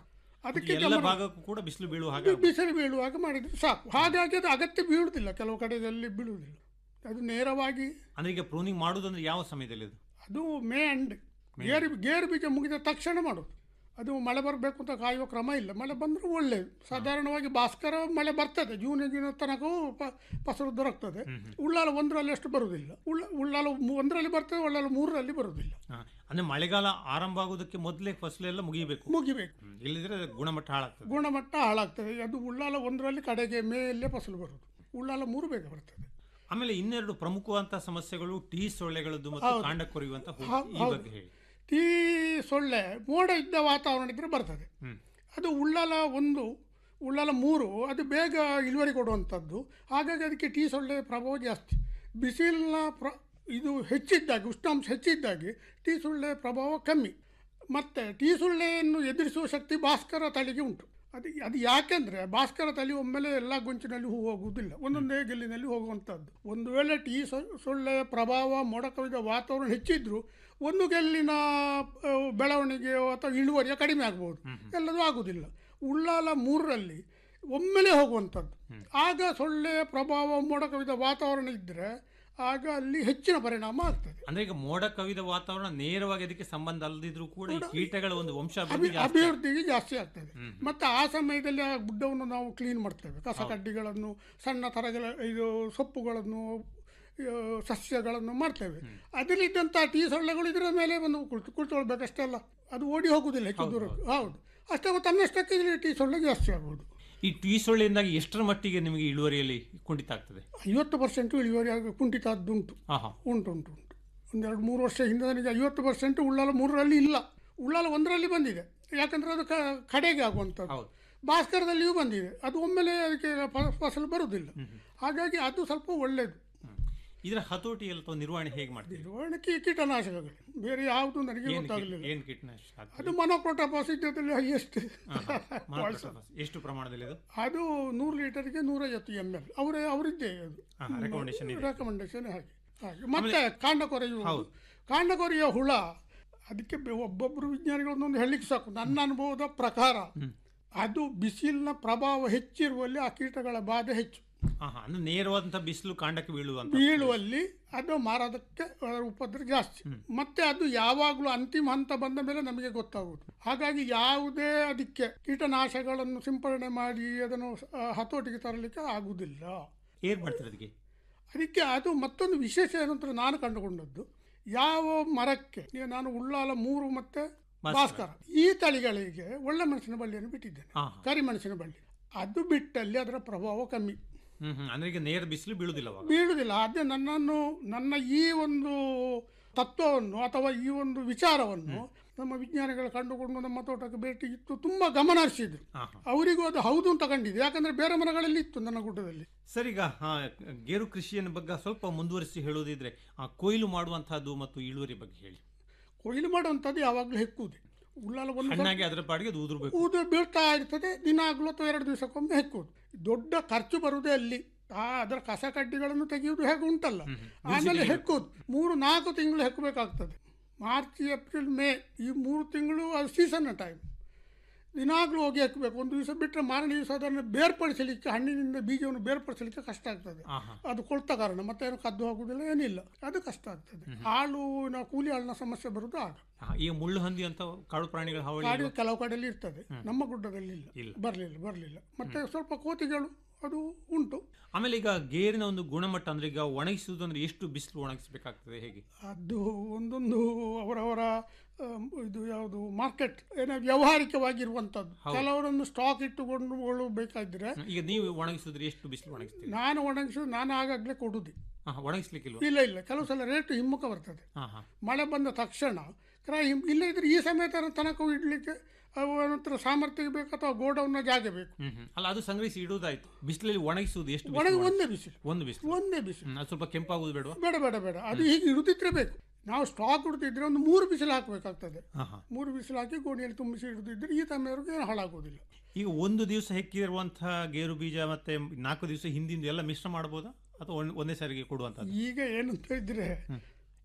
ಅದಕ್ಕೆ ಎಲ್ಲ ಗಮನ- ಭಾಗಕ್ಕೂ ಕೂಡ ಬಿಸಿಲು ಬೀಳುವ ಹಾಗೆ ಬಿ- ಬಿಸಿಲು ಬೀಳುವಾಗ ಮಾಡಿದ್ರೆ ಸಾಕು ಹಾಗಾಗಿ ಅದು ಅಗತ್ಯ ಬೀಳುವುದಿಲ್ಲ ಕೆಲವು ಕಡೆಯಲ್ಲಿ ಬೀಳುವುದಿಲ್ಲ ಅದು ನೇರವಾಗಿ ಅಂದ್ರೆ ಈಗ ಪ್ರೂನಿಂಗ್ ಮಾಡುದಂದ್ರೆ ಯಾವ ಸಮಯದಲ್ಲಿ ಅದು ಅದು ಮೇ ಅಂಡ್ ಗೇರು ಗೇರು ಬೀಜ ಮುಗಿದ ತಕ್ಷಣ ಮಾಡೋದು ಅದು ಮಳೆ ಬರಬೇಕು ಅಂತ ಕಾಯುವ ಕ್ರಮ ಇಲ್ಲ ಮಳೆ ಬಂದರೂ ಒಳ್ಳೆಯದು ಸಾಧಾರಣವಾಗಿ ಭಾಸ್ಕರ ಮಳೆ ಬರ್ತದೆ ಜೂನ್ ಜೂನ್ ತನಕವೂ ಪ- ಫಸಲು ದೊರಕ್ತದೆ ಉಳ್ಳಾಲ ಒಂದರಲ್ಲಿ ಅಷ್ಟು ಬರುವುದಿಲ್ಲ ಉಳ್ಳ ಉಳ್ಳಾಲ ಮೂ- ಒಂದರಲ್ಲಿ ಬರ್ತದೆ ಉಳ್ಳಾಲ ಮೂರರಲ್ಲಿ ಬರುವುದಿಲ್ಲ ಹಾ. ಅಂದ್ರೆ ಮಳೆಗಾಲ ಆರಂಭ ಆಗೋದಕ್ಕೆ ಮೊದಲೇ ಫಸಲು ಎಲ್ಲ ಮುಗಿಬೇಕು ಮುಗಿಬೇಕು ಹ್ಮ್. ಇಲ್ಲದಿದ್ರೆ ಗುಣಮಟ್ಟ ಹಾಳಾಗ್ತದೆ ಗುಣಮಟ್ಟ ಹಾಳಾಗ್ತದೆ ಅದು ಉಳ್ಳಾಲ ಒಂದರಲ್ಲಿ ಕಡೆಗೆ ಮೇಯಲ್ಲೇ ಫಸಲು ಬರುವುದು ಉಳ್ಳಾಲ ಮೂರು ಬೇಗ ಬರ್ತದೆ ಆಮೇಲೆ ಇನ್ನೆರಡು ಪ್ರಮುಖವಾದಂತಹ ಸಮಸ್ಯೆಗಳು ಟೀ ಸೊಳ್ಳೆಗಳದ್ದು ಮತ್ತು ಹೌದು. ಕಾಂಡ ಕೊರೆಯುವಂತ ಹುಳು. ಹೌದು, ಈ ಹೌದು. ಬಗ್ಗೆ ಹೇಳಿ ಟೀ ಸೊಳ್ಳೆ ಮೋಡ ಇದ್ದ ವಾತಾವರಣ ಇದ್ದರೆ ಬರ್ತದೆ ಹ್ಮ್. ಅದು ಉಳ್ಳಾಲ ಒಂದು ಉಳ್ಳಾಲ ಮೂರು ಅದು ಬೇಗ ಇಳುವರಿ ಕೊಡುವಂಥದ್ದು ಹಾಗಾಗಿ ಅದಕ್ಕೆ ಟೀ ಸೊಳ್ಳೆ ಪ್ರಭಾವ ಜಾಸ್ತಿ ಬಿಸಿಲಿನ ಪ್ರ ಇದು ಹೆಚ್ಚಿದ್ದಾಗಿ ಉಷ್ಣಾಂಶ ಹೆಚ್ಚಿದ್ದಾಗಿ ಟೀ ಸೊಳ್ಳೆ ಪ್ರಭಾವ ಕಮ್ಮಿ ಮತ್ತು ಟೀ ಸೊಳ್ಳೆಯನ್ನು ಎದುರಿಸುವ ಶಕ್ತಿ ಭಾಸ್ಕರ ತಳಿಗೆ ಉಂಟು ಅದು ಅದು ಯಾಕೆಂದರೆ ಭಾಸ್ಕರ ತಳಿ ಒಮ್ಮೆಲೆ ಎಲ್ಲ ಗೊಂಚಿನಲ್ಲಿ ಹೂ ಹೋಗುವುದಿಲ್ಲ ಒಂದೊಂದೇ ಗೆಲ್ಲಿನಲ್ಲಿ ಹೋಗುವಂಥದ್ದು ಒಂದು ವೇಳೆ ಟೀ ಸೊ- ಸೊಳ್ಳೆಯ ಪ್ರಭಾವ ಮೋಡ ಕವಿದ ವಾತಾವರಣ ಹೆಚ್ಚಿದ್ರೂ ಒಂದು ಗೆಲ್ಲಿನ ಆ, ಬೆಳವಣಿಗೆಯೋ ಅಥವಾ ಇಳುವರಿಯೋ ಕಡಿಮೆ ಆಗ್ಬೋದು ಎಲ್ಲದೂ ಆಗುವುದಿಲ್ಲ ಉಳ್ಳಾಲ ಮೂರರಲ್ಲಿ ಒಮ್ಮೆಲೆ ಹೋಗುವಂಥದ್ದು ಆಗ ಸೊಳ್ಳೆಯ ಪ್ರಭಾವ ಮೋಡ ಕವಿದ ವಾತಾವರಣ ಇದ್ದರೆ ಆಗ ಅಲ್ಲಿ ಹೆಚ್ಚಿನ ಪರಿಣಾಮ ಆಗ್ತದೆ ಅಂದ್ರೆ ಈಗ ಮೋಡ ಕವಿದ ವಾತಾವರಣ ನೇರವಾಗಿ ಅದಕ್ಕೆ ಸಂಬಂಧ ಅಲ್ಲದಿದ್ರೂ ಕೂಡ ಈ ಕೀಟಗಳ ಒಂದು ವಂಶ ಅಭಿ ಅಭಿವೃದ್ಧಿಗೆ ಜಾಸ್ತಿ ಆಗ್ತದೆ ಮತ್ತು ಆ ಸಮಯದಲ್ಲಿ ಆ ಗುಡ್ಡವನ್ನು ನಾವು ಕ್ಲೀನ್ ಮಾಡ್ತೇವೆ ಕಸ ಕಡ್ಡಿಗಳನ್ನು ಸಣ್ಣ ಥರಗಳ ಇದು ಸೊಪ್ಪುಗಳನ್ನು ಆ, ಸಸ್ಯಗಳನ್ನು ಮಾಡ್ತೇವೆ ಅದರಲ್ಲಿದ್ದಂಥ ಟೀ ಸೊಳ್ಳೆಗಳು ಇದರ ಮೇಲೆ ಒಂದು ಕುಳಿತು ಕುಳಿತುಕೊಳ್ಬೇಕಷ್ಟೇ ಅಲ್ಲ ಅದು ಓಡಿ ಹೋಗುವುದಿಲ್ಲ ಹೆಚ್ಚು ದೂರ ಹೌದು ಅಷ್ಟೇ ತನ್ನಷ್ಟಕ್ಕೆ ಇದರಲ್ಲಿ ಟೀ ಸೊಳ್ಳೆ ಜಾಸ್ತಿ ಆಗುವುದು ಈ ಟೀ ಸೊಳ್ಳೆಯಿಂದಾಗಿ ಎಷ್ಟರ ಮಟ್ಟಿಗೆ ನಿಮಗೆ ಇಳುವರಿಯಲ್ಲಿ ಕುಂಠಿತ ಆಗ್ತದೆ ಐವತ್ತು ಪರ್ಸೆಂಟ್ ಇಳುವರಿ ಆಗ ಕುಂಠಿತ ಆದ್ದುಂಟು ಆಹಾ ಉಂಟು ಉಂಟು ಉಂಟು ಒಂದೆರಡು ಮೂರು ವರ್ಷ ಹಿಂದೆ ನನಗೆ ಐವತ್ತು ಪರ್ಸೆಂಟ್ ಉಳ್ಳಾಲ ಮೂರರಲ್ಲಿ ಇಲ್ಲ ಉಳ್ಳಾಲ ಒಂದರಲ್ಲಿ ಬಂದಿದೆ ಯಾಕಂದರೆ ಅದು ಕ- ಕಡೆಗೆ ಆಗುವಂಥದ್ದು ಭಾಸ್ಕರದಲ್ಲಿಯೂ ಬಂದಿದೆ ಅದು ಒಮ್ಮೆಲೆ ಅದಕ್ಕೆ ಫ- ಫಸಲು ಬರುವುದಿಲ್ಲ ಹಾಗಾಗಿ ಅದು ಸ್ವಲ್ಪ ಒಳ್ಳೆಯದು ಇದರ ಹತೋಟಿ ಅಥವಾ ನಿರ್ವಹಣೆ ಹೇಗೆ ಮಾಡ್ತೀವಿ ನಿರ್ವಹಣೆ ಕೀ- ಕೀಟನಾಶಕಗಳು ಬೇರೆ ಯಾವುದು ನನಗೆ ಏನು ಗೊತ್ತಾಗಲಿಲ್ಲ ಏನು ಕೀಟನಾಶಕ ಹಾಕ್ತೀರಿ? ಅದು ಮೊನೋಕ್ರೋಟಾಪಾಸ್ ಇದ್ದದಲ್ಲಿ ಹೈಯೆಸ್ಟ್ ಆಹಾ. ಮೊನೊಕ್ರೋಟೋಫಾಸ್. ಎಷ್ಟು ಪ್ರಮಾಣದಲ್ಲಿ ಅದು ಅದು ನೂರು ಲೀಟರ್ಗೆ ನೂರೈವತ್ತು ಎಮ್ ಎಲ್ ಅವರೇ ಅವರಿದ್ದೇ ಅದು ಆಹಾ, recommendation ಇದೆ. ರೆಕಮೆಂಡೇಶನ್ ಹಾಗೆ ಹಾಗೆ ಮತ್ತೆ ಕಾಂಡ ಕೊರೆಯುವುದು ಕಾಂಡ ಕೊರೆಯುವ ಹುಳ ಅದಕ್ಕೆ ಬೆ- ಒಬ್ಬೊಬ್ಬರು ವಿಜ್ಞಾನಿಗಳನ್ನೊಂದು ಹೇಳಲಿಕ್ಕೆ ಸಾಕು ನನ್ನ ಅನುಭವದ ಪ್ರಕಾರ ಅದು ಬಿಸಿಲಿನ ಪ್ರಭಾವ ಹೆಚ್ಚಿರುವಲ್ಲಿ ಆ ಕೀಟಗಳ ಬಾಧೆ ಹೆಚ್ಚು ಆಹಾ, ಅಂದ್ರೆ ನೇರವಾದಂತಹ ಬಿಸಿಲು ಕಾಂಡಕ್ಕೆ ಬೀಳುವಂತ ಬೀಳುವಲ್ಲಿ ಅದು ಮಾರೋದಕ್ಕೆ ಅದರ ಉಪದ್ರ ಜಾಸ್ತಿ ಮತ್ತೆ ಅದು ಯಾವಾಗಲೂ ಅಂತಿಮ ಹಂತ ಬಂದ ಮೇಲೆ ನಮಗೆ ಗೊತ್ತಾಗುವುದು ಹಾಗಾಗಿ ಯಾವುದೇ ಅದಕ್ಕೆ ಕೀಟನಾಶಕಗಳನ್ನು ಸಿಂಪಡಣೆ ಮಾಡಿ ಅದನ್ನು ಆ, ಹತೋಟಿಗೆ ತರಲಿಕ್ಕೆ ಆಗುವುದಿಲ್ಲ ಏನ್ ಮಾಡ್ತೀರಿ ಅದಕ್ಕೆ ಅದಕ್ಕೆ ಅದು ಮತ್ತೊಂದು ವಿಶೇಷ ಏನಂತ ನಾನು ಕಂಡುಕೊಂಡದ್ದು ಯಾವ ಮರಕ್ಕೆ ಈಗ ನಾನು ಉಳ್ಳಾಲ ಮೂರು ಮತ್ತೆ ಭಾಸ್ಕರ ಈ ತಳಿಗಳಿಗೆ ಒಳ್ಳೆ ಮೆಣಸಿನ ಬಳ್ಳಿಯನ್ನು ಬಿಟ್ಟಿದ್ದೇನೆ ಹಾ ಕರಿಮೆಣಸಿನ ಬಳ್ಳಿ ಅದು ಬಿಟ್ಟಲ್ಲಿ ಅದರ ಪ್ರಭಾವ ಕಮ್ಮಿ ಹ್ಮ್ ಹ್ಮ್ ಅಂದ್ರೆ ಈಗ ನೇರ ಬಿಸಿಲು ಬೀಳುದಿಲ್ಲ ಅವಾಗ ಬೀಳುವುದಿಲ್ಲ ಅದೇ ನನ್ನನ್ನು ನನ್ನ ಈ ಒಂದು ತತ್ವವನ್ನು ಅಥವಾ ಈ ಒಂದು ವಿಚಾರವನ್ನು ನಮ್ಮ ವಿಜ್ಞಾನಿಗಳು ಕಂಡುಕೊಂಡು ನಮ್ಮ ತೋಟಕ್ಕೆ ಭೇಟಿ ಇತ್ತು ತುಂಬ ಗಮನ ಹರಿಸಿದ್ರು ಆಹಾ. ಅವರಿಗೂ ಅದು ಹೌದು ಅಂತ ಕಂಡಿದೆ ಯಾಕಂದ್ರೆ ಬೇರೆ ಮರಗಳಲ್ಲಿ ಇತ್ತು ನನ್ನ ಗುಡ್ಡದಲ್ಲಿ ಸರ್ ಈಗ ಆ, ಗೇರು ಕೃಷಿಯನ್ನು ಬಗ್ಗೆ ಸ್ವಲ್ಪ ಮುಂದುವರಿಸಿ ಹೇಳೋದಿದ್ರೆ ಆ ಕೊಯ್ಲು ಮಾಡುವಂತಹದ್ದು ಮತ್ತು ಇಳುವರಿ ಬಗ್ಗೆ ಹೇಳಿ ಕೊಯ್ಲು ಮಾಡುವಂಥದ್ದು ಯಾವಾಗಲೂ ಹೆಕ್ಕುವುದೇ ಉಳ್ಳಾಲ ಒಂದು ಹಣ್ಣಾಗಿ ಅದರ ಪಾಡಿಗೆ ಅದು ಉದುರ್ಬೇಕು ಊದು ಬೀಳ್ತಾ ಇರ್ತದೆ ದಿನಾಗ್ಲೂ ಅಥವಾ ಎರಡು ದಿವಸಕ್ಕೊಮ್ಮೆ ಹೆಕ್ಕುವುದು ದೊಡ್ಡ ಖರ್ಚು ಬರುವುದೇ ಅಲ್ಲಿ ಆ ಅದರ ಕಸ ಕಡ್ಡಿಗಳನ್ನು ತೆಗೆಯುವುದು ಹೇಗೆ ಉಂಟಲ್ಲ ಆಮೇಲೆ ಹೆಕ್ಕುವುದು ಮೂರು ನಾಲ್ಕು ತಿಂಗಳು ಹೆಕ್ಕಬೇಕಾಗ್ತದೆ ಮಾರ್ಚ್ ಏಪ್ರಿಲ್ ಮೇ ಈ ಮೂರು ತಿಂಗಳು ಅದು ಸೀಸನ್ ಟೈಮ್ ದಿನಾಗ್ಲೂ ಹೋಗಿ ಹಾಕಬೇಕು ಒಂದು ದಿವಸ ಬಿಟ್ಟರೆ ಮಾರನೇ ದಿವಸ ಅದನ್ನು ಬೇರ್ಪಡಿಸಲಿಕ್ಕೆ ಹಣ್ಣಿನಿಂದ ಬೀಜವನ್ನು ಬೇರ್ಪಡಿಸಲಿಕ್ಕೆ ಕಷ್ಟ ಆಗ್ತದೆ ಆಹಾ. ಅದು ಕೊಳ್ತ ಕಾರಣ ಮತ್ತೆ ಏನು ಕದ್ದು ಹೋಗುದಿಲ್ಲ ಏನಿಲ್ಲ ಅದು ಕಷ್ಟ ಆಗ್ತದೆ ಹಾಲುವಿನ ಕೂಲಿ ಹಾಲಿನ ಸಮಸ್ಯೆ ಬರುವುದು ಆಗ ಆ, ಈಗ ಮುಳ್ಳು ಹಂದಿ ಅಂತ ಕಾಡು ಪ್ರಾಣಿಗಳ ಹಾವಳಿ ಕಾಡು ಕೆಲವು ಕಡೆಯಲ್ಲಿ ಇರ್ತದೆ ನಮ್ಮ ಗುಡ್ಡದಲ್ಲಿ ಇಲ್ಲ. ಇಲ್ಲ ಬರಲಿಲ್ಲ ಬರಲಿಲ್ಲ ಮತ್ತೆ ಸ್ವಲ್ಪ ಕೋತಿಗಳು ಅದು ಉಂಟು ಆಮೇಲೆ ಈಗ ಗೇರಿನ ಒಂದು ಗುಣಮಟ್ಟ ಅಂದ್ರೆ ಈಗ ಒಣಗಿಸುವುದು ಅಂದ್ರೆ ಎಷ್ಟು ಬಿಸಿಲು ಒಣಗಿಸಬೇಕಾಗ್ತದೆ ಹೇಗೆ ಅದು ಒಂದೊಂದು ಅವರವರ ಆಮ್, ಇದು ಯಾವುದು ಮಾರ್ಕೆಟ್ ಏನೋ ವ್ಯಾವಹಾರಿಕವಾಗಿರುವಂಥದ್ದು ಕೆಲವರನ್ನು ಸ್ಟಾಕ್ ಇಟ್ಟುಕೊಂಡು ಬೇಕಾದ್ರೆ ಈಗ ನೀವು ಒಣಗಿಸಿದ್ರೆ ಎಷ್ಟು ಬಿಸಿಲು ಒಣಗಿಸ್ತೀರಿ ನಾನು ಒಣಗಿಸೋದು ನಾನು ಆಗಾಗಲೇ ಕೊಡುದು ಹಾ, ಒಣಗಿಸ್ಲಿಕ್ಕಿಲ್ವಾ ಇಲ್ಲ ಇಲ್ಲ ಕೆಲವು ಸಲ ರೇಟ್ ಹಿಮ್ಮುಖ ಬರ್ತದೆ ಹಾ ಹಾ ಮಳೆ ಬಂದ ತಕ್ಷಣ ಕ್ರಯ ಹಿಮ್- ಇಲ್ಲ ಇದ್ರೆ ಈ ಸಮೇತ ತನಕ ಇಡ್ಲಿಕ್ಕೆ ಅವನ ಹತ್ರ ಸಾಮರ್ಥ್ಯ ಬೇಕು ಅಥವಾ ಗೋಡೌನ್ನ ಜಾಗ ಬೇಕು ಹ್ಮ್ ಹ್ಮ್. ಅಲ್ಲ ಅದು ಸಂಗ್ರಹಿಸಿ ಇಡುವುದಾಯ್ತು ಬಿಸಿಲಲ್ಲಿ ಒಣಗಿಸುವುದು ಎಷ್ಟು ಒಣಗಿ ಬಿಸಿಲು ಒಂದೇ ಬಿಸಿಲು ಒಂದು ಬಿಸಿಲು ಒಂದೇ ಬಿಸಿಲು ಹ್ಮ್, ಅದು ಸ್ವಲ್ಪ ಕೆಂಪಾಗುದು ಬೇಡವಾ ಬೇಡ ಬೇಡ ಬೇಡ ಅದು ಹೀಗೆ ಇರುದಿದ್ರೆ ಬೇಕು ನಾವು ಸ್ಟಾಕ್ ಇಡ್ತಿದ್ರೆ ಒಂದು ಮೂರು ಬಿಸಿಲು ಹಾಕಬೇಕಾಗ್ತದೆ ಹಾ ಹಾ ಮೂರು ಬಿಸಿಲು ಹಾಕಿ ಗೋಣಿಯಲ್ಲಿ ತುಂಬಿಸಿ ಇಡ್ತಿದ್ರೆ ಈ ಸಮಯವರೆಗೂ ಏನು ಹಾಳಾಗೋದಿಲ್ಲ ಈಗ ಒಂದು ದಿವಸ ಹೆಕ್ಕಿರುವಂತಹ ಗೇರು ಬೀಜ ಮತ್ತೆ ನಾಲ್ಕು ದಿವಸ ಹಿಂದಿಂದು ಎಲ್ಲ ಮಿಶ್ರ ಮಾಡಬಹುದಾ ಅಥವಾ ಒಂದ್- ಒಂದೇ ಸಾರಿಗೆ ಕೊಡುವಂತದ್ದು ಈಗ ಏನಂತ ಇದ್ರೆ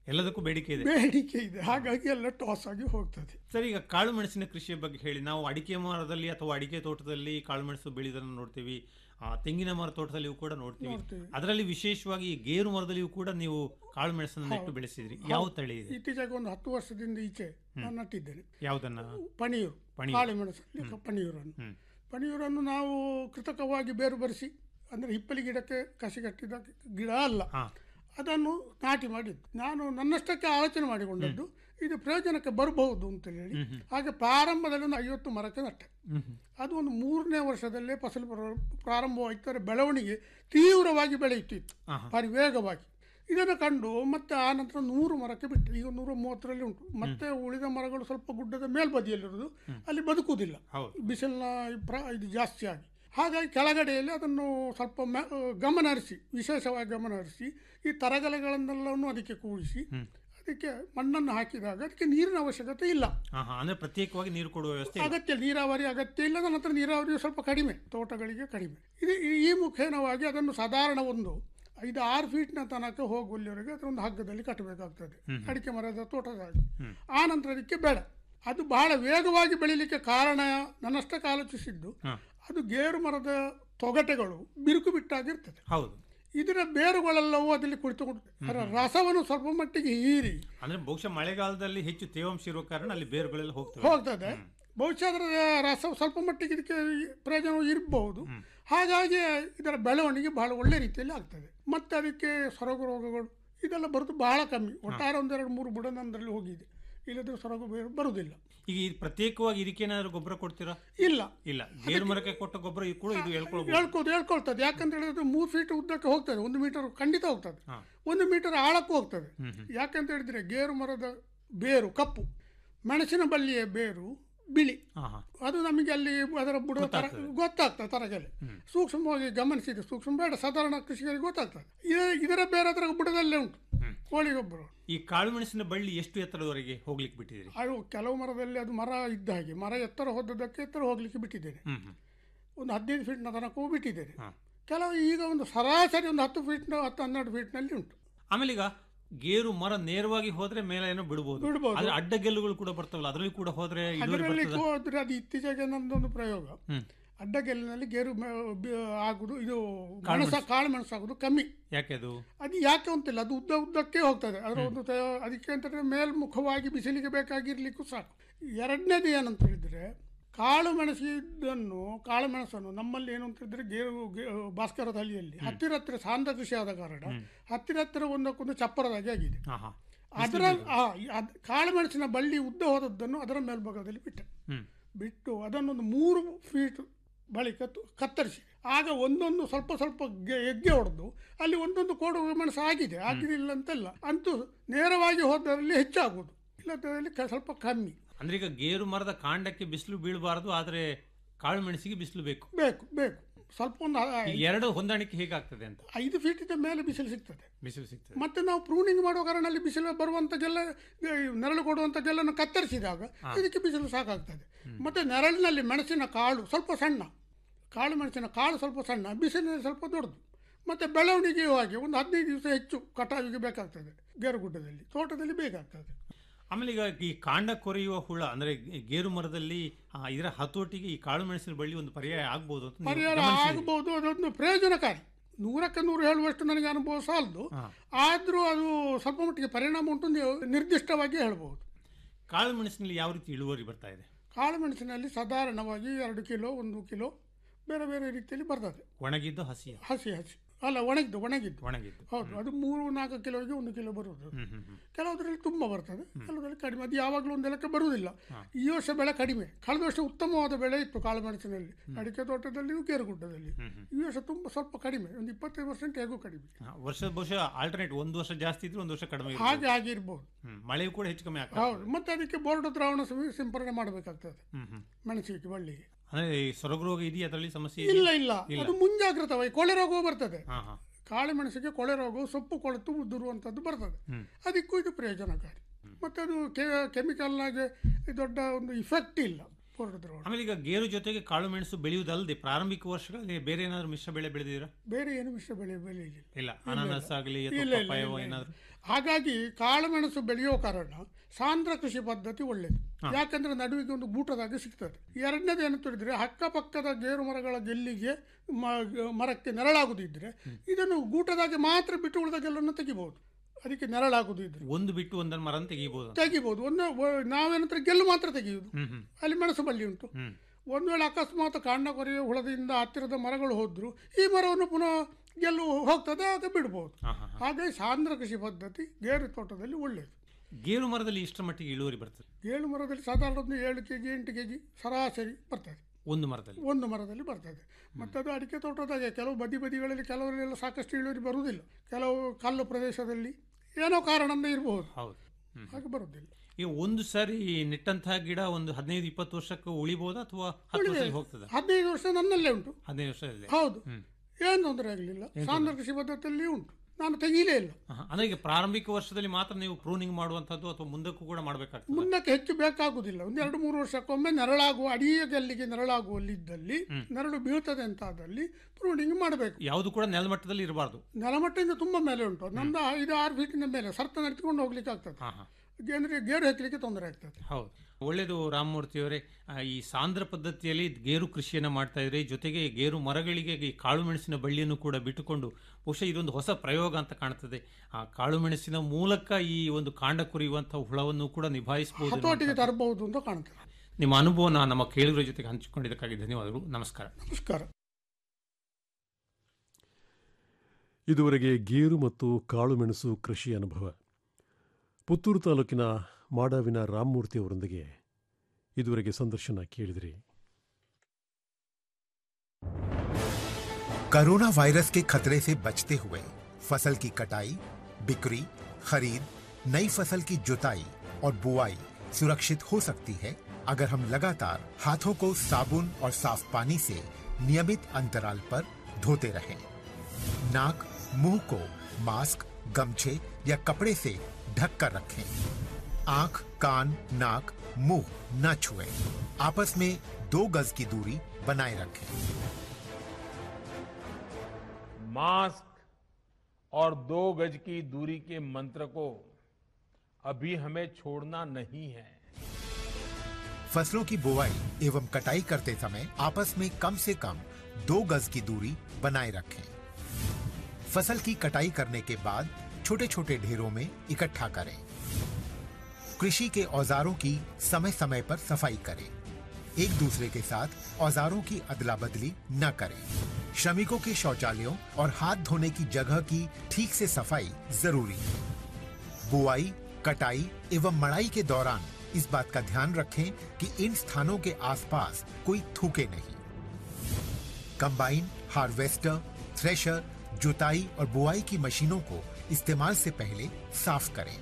ಎಲ್ಲದಕ್ಕೂ ಬೇಡಿಕೆ ಇದೆ ಬೇಡಿಕೆ ಇದೆ ಹಾಗಾಗಿ ಎಲ್ಲ ಟಾಸ್ ಆಗಿ ಹೋಗ್ತದೆ ಸರ್ ಈಗ ಕಾಳು ಮೆಣಸಿನ ಕೃಷಿಯ ಬಗ್ಗೆ ಹೇಳಿ ನಾವು ಅಡಿಕೆ ಮರದಲ್ಲಿ ಅಥವಾ ಅಡಿಕೆ ತೋಟದಲ್ಲಿ ಕಾಳು ಮೆಣಸು ಬೆಳೆಯೋದನ್ನು ನೋಡ್ತೀವಿ ಆ, ತೆಂಗಿನ ಮರ ತೋಟದಲ್ಲಿಯೂ ಕೂಡ ನೋಡ್ತೀವಿ ನೋಡ್ತೀವಿ. ಅದರಲ್ಲಿ ವಿಶೇಷವಾಗಿ ಈ ಗೇರು ಮರದಲ್ಲಿಯೂ ಕೂಡ ನೀವು ಕಾಳು ಮೆಣಸನ್ನು ನೆಟ್ಟು ಹೌದು. ಬೆಳೆಸಿದ್ರಿ ಯಾವ ಹೌದು. ತಳಿ ಇದೆ ಇತ್ತೀಚೆಗೆ ಒಂದು ಹತ್ತು ವರ್ಷದಿಂದ ಈಚೆ ನಾನು ನಟ್ಟಿದ್ದೇನೆ ಯಾವುದನ್ನ ಪಣಿಯೂರು ಪಣಿಯೂರು. ಕಾಳು ಮೆಣಸಲ್ಲಿ ಪಣಿಯೂರನ್ನು ಹ್ಮ್. ಪಣಿಯೂರನ್ನು ನಾವು ಕೃತಕವಾಗಿ ಬೇರು ಬರಿಸಿ ಅಂದರೆ ಹಿಪ್ಪಲಿ ಗಿಡಕ್ಕೆ ಕಸಿ ಕಟ್ಟಿದ ಗಿಡ ಅಲ್ಲ ಅದನ್ನು ನಾಟಿ ಮಾಡಿದ್ದು ನಾನು ನನ್ನಷ್ಟಕ್ಕೆ ಆಲೋಚನೆ ಮಾಡಿಕೊಂಡದ್ದು ಇದು ಪ್ರಯೋಜನಕ್ಕೆ ಬರಬಹುದು ಅಂತ ಹೇಳಿ ಹಾಗೆ ಪ್ರಾರಂಭದಲ್ಲಿ ಒಂದು ಐವತ್ತು ಮರಕ್ಕೆ ನಟ್ಟೆ ಅದು ಒಂದು ಮೂರನೇ ವರ್ಷದಲ್ಲೇ ಫಸಲು ಬರ- ಪ್ರಾರಂಭವಾಯ್ತಾರೆ ಬೆಳವಣಿಗೆ ತೀವ್ರವಾಗಿ ಬೆಳೆಯುತ್ತಿತ್ತು ಭಾರಿ ವೇಗವಾಗಿ ಇದನ್ನು ಕಂಡು ಮತ್ತೆ ಆ ನಂತರ ನೂರು ಮರಕ್ಕೆ ಬಿಟ್ಟು ಈಗ ನೂರ ಮೂವತ್ತರಲ್ಲಿ ಉಂಟು ಮತ್ತೆ ಉಳಿದ ಮರಗಳು ಸ್ವಲ್ಪ ಗುಡ್ಡದ ಮೇಲ್ಬದಿಯಲ್ಲಿರೋದು ಅಲ್ಲಿ ಬದುಕುವುದಿಲ್ಲ ಬಿಸಿಲಿನ ಪ್ರ ಇದು ಜಾಸ್ತಿ ಆಗಿ ಹಾಗಾಗಿ ಕೆಳಗಡೆಯಲ್ಲಿ ಅದನ್ನು ಸ್ವಲ್ಪ ಮ ಗಮನ ಹರಿಸಿ ವಿಶೇಷವಾಗಿ ಗಮನ ಹರಿಸಿ ಈ ತರಗಲೆಗಳನ್ನೆಲ್ಲವನ್ನು ಅದಕ್ಕೆ ಕೂಡಿಸಿ ಅದಕ್ಕೆ ಮಣ್ಣನ್ನು ಹಾಕಿದಾಗ ಅದಕ್ಕೆ ನೀರಿನ ಅವಶ್ಯಕತೆ ಇಲ್ಲ ಹಾ ಹಾ ಅಂದ್ರೆ ಪ್ರತ್ಯೇಕವಾಗಿ ನೀರು ಕೊಡುವ ವ್ಯವಸ್ಥೆ ಇದೆ. ಅಗತ್ಯ ನೀರಾವರಿ ಅಗತ್ಯ ಇಲ್ಲ ನಂತರ ನೀರಾವರಿ ಸ್ವಲ್ಪ ಕಡಿಮೆ ತೋಟಗಳಿಗೆ ಕಡಿಮೆ ಇದು ಈ- ಈ ಮುಖೇನವಾಗಿ ಅದನ್ನು ಸಾಧಾರಣ ಒಂದು ಐದು ಆರು ಫೀಟ್ನ ತನಕ ಹೋಗುವಲ್ಲಿವರೆಗೆ ಅದೊಂದು ಹಗ್ಗದಲ್ಲಿ ಕಟ್ಟಬೇಕಾಗ್ತದೆ ಹ್ಮ್. ಅಡಿಕೆ ಮರದ ತೋಟದಾಗಿ ಹ್ಮ್. ಆ ನಂತರ ಅದಕ್ಕೆ ಬೇಡ ಅದು ಬಹಳ ವೇಗವಾಗಿ ಬೆಳೀಲಿಕ್ಕೆ ಕಾರಣ ನನ್ನಷ್ಟಕ್ಕೆ ಆಲೋಚಿಸಿದ್ದು ಹಾ. ಅದು ಗೇರು ಮರದ ತೊಗಟೆಗಳು ಬಿರುಕು ಬಿಟ್ಟಾಗಿರ್ತದೆ ಹೌದು ಇದರ ಬೇರುಗಳೆಲ್ಲವೂ ಅದರಲ್ಲಿ ಕುಳಿತುಕೊಂಡು ಅದರ ರಸವನ್ನು ಸ್ವಲ್ಪ ಮಟ್ಟಿಗೆ ಹೀರಿ ಅಂದ್ರೆ ಬಹುಶಃ ಮಳೆಗಾಲದಲ್ಲಿ ಹೆಚ್ಚು ತೇವಾಂಶ ಇರುವ ಕಾರಣ ಅಲ್ಲಿ ಬೇರುಗಳೆಲ್ಲ ಹೋಗ್ತವೆ ಹೋಗ್ತದೆ ಬಹುಶಃ ಅದರ ರಸ ಸ್ವಲ್ಪ ಮಟ್ಟಿಗೆ ಇದಕ್ಕೆ ಪ್ರಯೋಜನ ಇರಬಹುದು ಹಾಗಾಗಿ ಇದರ ಬೆಳವಣಿಗೆ ಬಹಳ ಒಳ್ಳೆ ರೀತಿಯಲ್ಲಿ ಆಗ್ತದೆ ಮತ್ತೆ ಅದಕ್ಕೆ ಸೊರಗು ರೋಗಗಳು ಇದೆಲ್ಲ ಬರೋದು ಬಹಳ ಕಮ್ಮಿ ಒಟ್ಟಾರೆ ಒಂದೆರಡು ಮೂರು ಬುಡನಂದರಲ್ಲಿ ಹೋಗಿದೆ ಇಲ್ಲದ್ರೆ ಸೊರಗು ಬೇರು ಬರುವುದಿಲ್ಲ ಈಗ ಈ ಪ್ರತ್ಯೇಕವಾಗಿ ಇದಕ್ಕೇನಾದ್ರು ಗೊಬ್ಬರ ಕೊಡ್ತೀರಾ ಇಲ್ಲ ಇಲ್ಲ ಗೇರು ಮರಕ್ಕೆ ಕೊಟ್ಟ ಗೊಬ್ಬರ ಇದು ಕೂಡ ಇದು ಹೇಳ್ಕೊಳ್ಬಹುದು ಹೇಳ್ಕೋದು ಹೇಳ್ಕೊಳ್ತದೆ ಯಾಕಂತ ಹೇಳಿದ್ರೆ ಮೂರು ಫೀಟ್ ಉದ್ದಕ್ಕೆ ಹೋಗ್ತದೆ ಒಂದು ಮೀಟರ್ ಖಂಡಿತ ಹೋಗ್ತದೆ ಹಾ. ಒಂದು ಮೀಟರ್ ಆಳಕ್ಕೂ ಹೋಗ್ತದೆ ಹ್ಮ್ ಹ್ಮ್. ಯಾಕಂತ ಹೇಳಿದ್ರೆ ಗೇರು ಮರದ ಬೇರು ಕಪ್ಪು ಮೆಣಸಿನ ಬಳ್ಳಿಯ ಬೇರು ಬಿಳಿ ಹಾ ಹಾ ಅದು ನಮಗೆ ಅಲ್ಲಿ ಅದರ ಬುಡ ತರ ಗೊತ್ತಾಗ್ತದೆ. ಗೊತ್ತಾಗ್ತದೆ ತರಗೆಲೆ ಸೂಕ್ಷ್ಮವಾಗಿ ಗಮನಿಸಿದೆ ಸೂಕ್ಷ್ಮ ಬೇಡ ಸಾಧಾರಣ ಕೃಷಿಕರಿಗೆ ಗೊತ್ತಾಗ್ತದೆ ಇದ- ಇದರ ಬೇರೆ ಅದರ ಬುಡದಲ್ಲೇ ಉಂಟು ಕೋಳಿ ಗೊಬ್ಬರ ಈ ಕಾಳು ಮೆಣಸಿನ ಬಳ್ಳಿ ಎಷ್ಟು ಎತ್ತರದವರೆಗೆ ಹೋಗ್ಲಿಕ್ಕೆ ಬಿಟ್ಟಿದ್ದೀರಿ ಅದು ಕೆಲವು ಮರದಲ್ಲಿ ಅದು ಮರ ಇದ್ದ ಹಾಗೆ ಮರ ಎತ್ತರ ಹೋದದ್ದಕ್ಕೆ ಎತ್ತರ ಹೋಗ್ಲಿಕ್ಕೆ ಬಿಟ್ಟಿದ್ದೇನೆ ಹ್ಮ್ ಹ್ಮ್ ಒಂದು ಹದಿನೈದು ಫೀಟ್ನ ತನಕವೂ ಬಿಟ್ಟಿದ್ದೇನೆ ಹಾ. ಕೆಲವು ಈಗ ಒಂದು ಸರಾಸರಿ ಒಂದು ಹತ್ತು ಫೀಟ್ನ ಹತ್ತು ಹನ್ನೆರಡು ಫೀಟ್ನಲ್ಲಿ ಉಂಟು ಆಮೇಲೆ ಈಗ ಗೇರು ಮರ ನೇರವಾಗಿ ಹೋದ್ರೆ ಮೇಲೆ ಏನೋ ಬಿಡಬಹುದು ಬಿಡ್ಬೋದು. ಆದ್ರೆ ಅಡ್ಡ ಗೆಲ್ಲುಗಳು ಕೂಡ ಬರ್ತಾವಲ್ಲ ಅದರಲ್ಲಿ ಕೂಡ ಹೋದ್ರೆ ಇಳುವರಿ ಅದರಲ್ಲಿ ಬರ್ತದ ಹೋದ್ರೆ ಅದು ಇತ್ತೀಚೆಗೆ ನನ್ನದೊಂದು ಪ್ರಯೋಗ ಹ್ಮ್ ಅಡ್ಡಗೆಲ್ಲಿನಲ್ಲಿ ಗೇರು ಮೆ- ಬಿ- ಆಗುದು ಇದು ಕಾಳು ಮೆಣಸ ಮೆಣಸು. ಕಾಳು ಮೆಣಸು ಆಗುದು ಕಮ್ಮಿ ಯಾಕೆ ಅದು ಅದು ಯಾಕೆ ಅಂತಿಲ್ಲ ಅದು ಉದ್ದ ಉದ್ದಕ್ಕೆ ಹೋಗ್ತದೆ ಅದರ ಒಂದು ತ- ಅದಕ್ಕೆ ಅಂತಂದ್ರೆ ಮೇಲ್ಮುಖವಾಗಿ ಬಿಸಿಲಿಗೆ ಬೇಕಾಗಿರ್ಲಿಕ್ಕೂ ಸಾಕು ಎರಡನೇದು ಏನಂತ ಹೇಳಿದ್ರೆ ಕಾಳು ಮೆಣಸಿದ್ದನ್ನು ಕಾಳು ಮೆಣಸನ್ನು ನಮ್ಮಲ್ಲಿ ಏನು ಅಂತ ಹೇಳಿದ್ರೆ ಗೇರು ಗೆ- ಭಾಸ್ಕರದ ಹಳ್ಳಿಯಲ್ಲಿ ಹತ್ತಿರ ಹತ್ತಿರ ಸಾಂದ್ರ ಕೃಷಿ ಆದ ಕಾರಣ ಹತ್ತಿರ ಹತ್ತಿರ ಒಂದಕ್ಕೊಂದು ಚಪ್ಪರದಾಗಿ ಆಗಿದೆ ಹಾ ಹಾ ಅದರ ಆ, ಈ- ಅದ್- ಕಾಳು ಮೆಣಸಿನ ಬಳ್ಳಿ ಉದ್ದ ಹೋದದ್ದನ್ನು ಅದರ ಮೇಲ್ಭಾಗದಲ್ಲಿ ಬಿಟ್ಟೆ ಹ್ಮ್ ಬಿಟ್ಟು ಅದನ್ನೊಂದು ಮೂರು ಫೀಟ್ ಬಳಿಕ ತು- ಕತ್ತರಿಸಿ ಆಗ ಒಂದೊಂದು ಸ್ವಲ್ಪ ಸ್ವಲ್ಪ ಗೆ- ಎಗ್ಗೆ ಹೊಡೆದು ಅಲ್ಲಿ ಒಂದೊಂದು ಕೋಡು ಮೆಣಸು ಆಗಿದೆ ಆಗಿದಿಲ್ಲ ಅಂತಲ್ಲ ಅಂತೂ ನೇರವಾಗಿ ಹೋದರಲ್ಲಿ ಹೆಚ್ಚಾಗುವುದು ಇಲ್ಲದಲ್ಲಿ ಕ- ಸ್ವಲ್ಪ ಕಮ್ಮಿ ಅಂದ್ರೆ ಈಗ ಗೇರು ಮರದ ಕಾಂಡಕ್ಕೆ ಬಿಸಿಲು ಬೀಳಬಾರದು ಆದ್ರೆ ಕಾಳು ಮೆಣಸಿಗೆ ಬಿಸಿಲು ಬೇಕು ಬೇಕು ಬೇಕು ಸ್ವಲ್ಪ ಒಂದು ಆ- ಈ ಎರಡು ಹೊಂದಾಣಿಕೆ ಹೇಗಾಗ್ತದೆ ಅಂತ ಐದು ಫೀಟಿದ ಮೇಲೆ ಬಿಸಿಲು ಸಿಗ್ತದೆ ಬಿಸಿಲು ಸಿಗ್ತದೆ ಮತ್ತೆ ನಾವು ಪ್ರೂನಿಂಗ್ ಮಾಡುವ ಕಾರಣ ಅಲ್ಲಿ ಬಿಸಿಲು ಬರುವಂತ ಗೆಲ್ಲ ಈ ನೆರಳು ಕೊಡುವಂತ ಗೆಲ್ಲನ್ನು ಕತ್ತರಿಸಿದಾಗ ಹಾ. ಇದಕ್ಕೆ ಬಿಸಿಲು ಸಾಕಾಗ್ತದೆ ಮತ್ತೆ ನೆರಳಿನಲ್ಲಿ ಮೆಣಸಿನ ಕಾಳು ಸ್ವಲ್ಪ ಸಣ್ಣ ಕಾಳು ಮೆಣಸಿನ ಕಾಳು ಸ್ವಲ್ಪ ಸಣ್ಣ ಬಿಸಿಲಿನಲ್ಲಿ ಸ್ವಲ್ಪ ದೊಡ್ಡದು ಮತ್ತೆ ಬೆಳವಣಿಗೆಯೂ ಹಾಗೆ ಒಂದು ಹದಿನೈದು ದಿವಸ ಹೆಚ್ಚು ಕಟಾವಿಗೆ ಬೇಕಾಗ್ತದೆ ಗೇರುಗುಡ್ಡದಲ್ಲಿ ತೋಟದಲ್ಲಿ ಬೇಕಾಗ್ತದೆ ಆಮೇಲೆ ಈಗ ಈ ಕಾಂಡ ಕೊರೆಯುವ ಹುಳ ಅಂದ್ರೆ ಗೆ- ಗೇರು ಮರದಲ್ಲಿ ಆ, ಇದರ ಹತೋಟಿಗೆ ಈ ಕಾಳು ಮೆಣಸಿನ ಬಳ್ಳಿ ಒಂದು ಪರ್ಯಾಯ ಆಗ್ಬೋದು ಅಂತ ನೀವು ಪರಿಹಾರ ಗಮನಿಸಿದ್ದೀರಿ. ಆಗಬಹುದು ಅದೊಂದು ಪ್ರಯೋಜನಕಾರಿ ನೂರಕ್ಕೆ ನೂರು ಹೇಳುವಷ್ಟು ನನಗೆ ಅನುಭವ ಸಾಲದು ಹಾ. ಆದರೂ ಅದು ಸ್ವಲ್ಪ ಮಟ್ಟಿಗೆ ಪರಿಣಾಮ ಉಂಟು ನೀವು ನಿರ್ದಿಷ್ಟವಾಗಿ ಹೇಳ್ಬೋದು ಕಾಳು ಮೆಣಸಿನಲ್ಲಿ ಯಾವ ರೀತಿ ಇಳುವರಿ ಬರ್ತಾ ಇದೆ ಕಾಳು ಮೆಣಸಿನಲ್ಲಿ ಸಾಧಾರಣವಾಗಿ ಎರಡು ಕಿಲೋ ಒಂದು ಕಿಲೋ ಬೇರೆ ಬೇರೆ ರೀತಿಯಲ್ಲಿ ಬರ್ತದೆ ಒಣಗಿದ್ದು ಹಸಿ ಹಸಿ ಹಸಿ ಅಲ್ಲ ಒಣಗಿದ್ದು ಒಣಗಿದ್ದು ಒಣಗಿದ್ದು ಹೌದು ಅದು ಮೂರು ನಾಲ್ಕು ಕಿಲೋಗೆ ಒಂದು ಕಿಲೋ ಬರುವುದು ಹ್ಮ್ ಹ್ಮ್ ಹ್ಮ್ ಕೆಲವುದರಲ್ಲಿ ತುಂಬ ಬರ್ತದೆ ಕೆಲವುದರಲ್ಲಿ ಕಡಿಮೆ ಅದು ಯಾವಾಗಲೂ ಒಂದು ಲೆಕ್ಕ ಬರುವುದಿಲ್ಲ ಹಾ. ಈ ವರ್ಷ ಬೆಳೆ ಕಡಿಮೆ ಕಳೆದ ವರ್ಷ ಉತ್ತಮವಾದ ಬೆಳೆ ಇತ್ತು ಕಾಳು ಮೆಣಸಿನಲ್ಲಿ ಅಡಿಕೆ ತೋಟದಲ್ಲಿಯೂ ಗೇರುಗುಡ್ಡದಲ್ಲಿ ಹ್ಮ್ ಹ್ಮ್. ಈ ವರ್ಷ ತುಂಬ ಸ್ವಲ್ಪ ಕಡಿಮೆ ಒಂದು ಇಪ್ಪತ್ತೈದು ಪರ್ಸೆಂಟ್ ಹೇಗೂ ಕಡಿಮೆ ಹಾ, ವರ್ಷ ಬಹುಶಃ ಆಲ್ಟರ್ನೇಟ್ ಒಂದು ವರ್ಷ ಜಾಸ್ತಿ ಇದ್ರೆ ಒಂದು ವರ್ಷ ಕಡಿಮೆ ಇರ್ಬೋದು. ಹಾಗೆ ಆಗಿರ್ಬೋದು ಹ್ಮ್ ಮಳೆಯೂ ಕೂಡ ಹೆಚ್ಚು ಕಮ್ಮಿ ಆಗ್ತದೆ ಹೌದು ಮತ್ತೆ ಅದಕ್ಕೆ ಬೋರ್ಡ್ ದ್ರಾವಣ ಸಿಂ- ಸಿಂಪರಣೆ ಮಾಡಬೇಕಾಗ್ತದೆ ಹ್ಮ್ ಹ್ಮ್ ಮೆಣಸಿಗೆ ಬಳ್ಳಿಗೆ ಅಂದ್ರೆ ಈ ಸೊರಗು ರೋಗ ಇದೆಯಾ ಅದರಲ್ಲಿ ಸಮಸ್ಯೆ ಇಲ್ಲ ಇದೆಯಾ? ಇಲ್ಲ ಅದು ಮುಂಜಾಗ್ರತವಾಗಿ ಕೊಳೆ ರೋಗವು ಬರ್ತದೆ ಹಾ ಹಾ ಕಾಳು ಮೆಣಸಿಗೆ ಕೊಳೆ ರೋಗವು ಸೊಪ್ಪು ಕೊಳೆತು ಉದುರುವಂಥದ್ದು ಬರ್ತದೆ ಹ್ಮ್ ಅದಕ್ಕೂ ಇದು ಪ್ರಯೋಜನಕಾರಿ ಮತ್ತು ಅದು ಕೆ ಕೆಮಿಕಲ್ನಾಗೆ ದೊಡ್ಡ ಒಂದು ಇಫೆಕ್ಟ್ ಇಲ್ಲ ಕೋರಡು ದ್ರಾವಣ ಆಮೇಲೆ ಈಗ ಗೇರು ಜೊತೆಗೆ ಕಾಳು ಮೆಣಸು ಬೆಳೆಯುವುದಲ್ಲದೆ ಪ್ರಾರಂಭಿಕ ವರ್ಷಗಳಲ್ಲಿ ಬೇರೆ ಏನಾದ್ರು ಮಿಶ್ರ ಬೆಳೆ ಬೆಳೆದಿರಾ ಬೇರೆ ಏನು ಮಿಶ್ರ ಬೆಳೆ ಬೆಳೆಯಲಿಲ್ಲ ಇಲ್ಲ ಅನಾನಸ್ ಆಗಲಿ ಇಲ್ಲ, ಅಥವಾ ಇಲ್ಲ, ಪಪ್ಪಾಯವೋ ಇಲ್ಲ, ಇಲ್ಲ. ಏನಾದ್ರು ಹಾಗಾಗಿ ಕಾಳುಮೆಣಸು ಬೆಳೆಯೋ ಕಾರಣ ಸಾಂದ್ರ ಕೃಷಿ ಪದ್ಧತಿ ಒಳ್ಳೆಯದು ಯಾಕಂದ್ರೆ ನಡುವಿಗೆ ಒಂದು ಗೂಟದಾಗೆ ಸಿಗ್ತದೆ ಎರಡನೇದು ಏನು ತಿಳಿದ್ರೆ ಅಕ್ಕಪಕ್ಕದ ಗೇರು ಮರಗಳ ಗೆಲ್ಲಿಗೆ ಮ- ಮರಕ್ಕೆ ನೆರಳಾಗುದಿದ್ರೆ ಇದನ್ನು ಗೂಟದಾಗೆ ಮಾತ್ರ ಬಿಟ್ಟು ಉಳಿದ ಗೆಲ್ಲನ್ನು ತೆಗಿಬಹುದು ಅದಕ್ಕೆ ನೆರಳಾಗುದು ಇದ್ರೆ ಒಂದು ಬಿಟ್ಟು ಒಂದನ್ನು ಮರ ತೆಗಿಬಹುದು ತೆಗಿಬಹುದು ಒಂದು ಒ- ನಾವೇನಂದ್ರೆ ಗೆಲ್ಲು ಮಾತ್ರ ತೆಗೆಯುವುದು ಹ್ಮ್ ಹ್ಮ್ ಅಲ್ಲಿ ಮೆಣಸು ಬಳ್ಳಿ ಉಂಟು ಹ್ಮ್ ಒಂದು ವೇಳೆ ಅಕಸ್ಮಾತ್ ಕಾಂಡ ಕೊರೆಯ ಹುಳದಿಂದ ಹತ್ತಿರದ ಮರಗಳು ಹೋದ್ರು ಈ ಮರವನ್ನು ಪುನಃ ಗೆಲ್ಲು ಹೋಗ್ತದೆ ಆಗ ಬಿಡ್ಬೋದು ಹಾ, ಹಾ, ಹಾ. ಹಾಗಾಗಿ ಸಾಂದ್ರ ಕೃಷಿ ಪದ್ಧತಿ ಗೇರು ತೋಟದಲ್ಲಿ ಒಳ್ಳೆಯದು ಗೇರು ಮರದಲ್ಲಿ ಇಷ್ಟರ ಮಟ್ಟಿಗೆ ಇಳುವರಿ ಬರ್ತದೆ ಗೇಳು ಮರದಲ್ಲಿ ಸಾಧಾರಣ ಒಂದು ಏಳು ಕೆ ಜಿ ಎಂಟು ಕೆ ಜಿ ಸರಾಸರಿ ಬರ್ತದೆ ಒಂದು ಮರದಲ್ಲಿ ಒಂದು ಮರದಲ್ಲಿ ಬರ್ತದೆ ಮತ್ತು ಅದು ಅಡಿಕೆ ತೋಟದಾಗೆ ಕೆಲವು ಬದಿ ಬದಿಗಳಲ್ಲಿ ಕೆಲವರೆಲ್ಲ ಸಾಕಷ್ಟು ಇಳುವರಿ ಬರುವುದಿಲ್ಲ ಕೆಲವು ಕಲ್ಲು ಪ್ರದೇಶದಲ್ಲಿ ಏನೋ ಕಾರಣದಿಂದ ಇರಬಹುದು ಹೌದು ಹ್ಮ್. ಹಾಗೆ ಬರುವುದಿಲ್ಲ ಈಗ ಒಂದು ಸಾರಿ ನೆಟ್ಟಂತಹ ಗಿಡ ಒಂದು ಹದಿನೈದು ಇಪ್ಪತ್ತು ವರ್ಷಕ್ಕೆ ಉಳಿಬಹುದಾ ಅಥವಾ ಹತ್ತು ವರ್ಷದಲ್ಲಿ ಹೋಗ್ತದ ಹದಿನೈದು ವರ್ಷ ನನ್ನಲ್ಲೇ ಉಂಟು ಹದಿನೈದು ವರ್ಷದಲ್ಲಿ ಹೌದು ಹ್ಮ್. ಏನು ತೊಂದರೆ ಆಗಲಿಲ್ಲ ಸಾಂದ್ರ ಕೃಷಿ ಪದ್ಧತಿಯಲ್ಲಿ ಉಂಟು ನಾನು ತೆಗೀಲೇ ಇಲ್ಲ ಆಹಾ. ಅಂದ್ರೆ ಈಗ ಪ್ರಾರಂಭಿಕ ವರ್ಷದಲ್ಲಿ ಮಾತ್ರ ನೀವು ಪ್ರೂನಿಂಗ್ ಮಾಡುವಂತದ್ದು ಅಥವಾ ಮುಂದಕ್ಕೂ ಕೂಡ ಮಾಡಬೇಕಾಗ್ತದೆ ಮುಂದಕ್ಕೆ ಹೆಚ್ಚು ಬೇಕಾಗುವುದಿಲ್ಲ ಒಂದು ಎರಡು ಮೂರು ವರ್ಷಕ್ಕೊಮ್ಮೆ ನೆರಳಾಗುವ ಅಡಿಯ ಗಲ್ಲಿಗೆ ನೆರಳಾಗುವಲ್ಲಿದ್ದಲ್ಲಿ ನೆರಳು ಬೀಳ್ತದೆ ಅಂತಾದಲ್ಲಿ ಪ್ರೂನಿಂಗ್ ಮಾಡಬೇಕು ಯಾವುದು ಕೂಡ ನೆಲಮಟ್ಟದಲ್ಲಿ ಇರಬಾರ್ದು ನೆಲಮಟ್ಟದಿಂದ ತುಂಬ ಮೇಲೆ ಉಂಟು ನಂದು ಐದು ಆರು ಫೀಟಿನ ಮೇಲೆ ಸರ್ತ ನಡೆದುಕೊಂಡು ಹೋಗ್ಲಿಕ್ಕೆ ಆಗ್ತದೆ ಹಾ ಹಾ ಅಂದ್ರೆ ಗೇರು ಹಾಕ್ಲಿಕ್ಕೆ ತೊಂದರೆ ಆಗ್ತದೆ ಹೌದು ಒಳ್ಳೆಯದು ರಾಮಮೂರ್ತಿಯವರೇ ಆ, ಈ ಸಾಂದ್ರ ಪದ್ಧತಿಯಲ್ಲಿ ಗೇರು ಕೃಷಿಯನ್ನು ಮಾಡ್ತಾ ಇದ್ರೆ ಜೊತೆಗೆ ಗೇರು ಮರಗಳಿಗೆ ಈ ಕಾಳು ಮೆಣಸಿನ ಬಳ್ಳಿಯನ್ನು ಕೂಡ ಬಿಟ್ಟುಕೊಂಡು ಬಹುಶಃ ಇದೊಂದು ಹೊಸ ಪ್ರಯೋಗ ಅಂತ ಕಾಣ್ತದೆ ಆ ಕಾಳು ಮೆಣಸಿನ ಮೂಲಕ ಈ ಒಂದು ಕಾಂಡ ಕುರಿಯುವಂತಹ ಹುಳವನ್ನು ಕೂಡ ನಿಭಾಯಿಸಬಹುದು ಹತೋಟಿಗೆ ತರಬಹುದು ಅಂತ ಕಾಣ್ತದೆ ನಿಮ್ಮ ಅನುಭವನ ನಮ್ಮ ಕೇಳುಗರ ಜೊತೆಗೆ ಹಂಚಿಕೊಂಡಿದ್ದಕ್ಕಾಗಿ ಧನ್ಯವಾದಗಳು ನಮಸ್ಕಾರ ನಮಸ್ಕಾರ ಇದುವರೆಗೆ ಗೇರು ಮತ್ತು ಕಾಳುಮೆಣಸು ಕೃಷಿ ಅನುಭವ ಪುತ್ತೂರು ತಾಲೂಕಿನ ಮಾಡಾವಿನ ರಾಮಮೂರ್ತಿ ಅವರೊಂದಿಗೆ ಇದುವರೆಗೆ ಸಂದರ್ಶನ ಕೇಳಿದಿರಿ कोरोना वायरस के खतरे से बचते हुए फसल की कटाई बिक्री खरीद नई फसल की जुताई और बुआई सुरक्षित हो सकती है अगर हम लगातार हाथों को साबुन और साफ पानी से नियमित अंतराल पर धोते रहें। नाक मुंह को मास्क गमछे या कपड़े से ढक कर रखें आंख कान नाक मुंह न छुएं। आपस में दो गज की दूरी बनाए रखें मास्क और दो गज की दूरी के मंत्र को अभी हमें छोड़ना नहीं है फसलों की बुवाई एवं कटाई करते समय आपस में कम से कम दो गज की दूरी बनाए रखें फसल की कटाई करने के बाद छोटे छोटे ढेरों में इकट्ठा करें कृषि के औजारों की समय समय पर सफाई करें एक दूसरे के साथ औजारों की अदला बदली न करें श्रमिकों के शौचालयों और हाथ धोने की जगह की ठीक से सफाई जरूरी है बुआई कटाई एवं मड़ाई के दौरान इस बात का ध्यान रखें कि इन स्थानों के आसपास कोई थूके नहीं कंबाइन हार्वेस्टर थ्रेशर जुताई और बुआई की मशीनों को इस्तेमाल से पहले साफ करें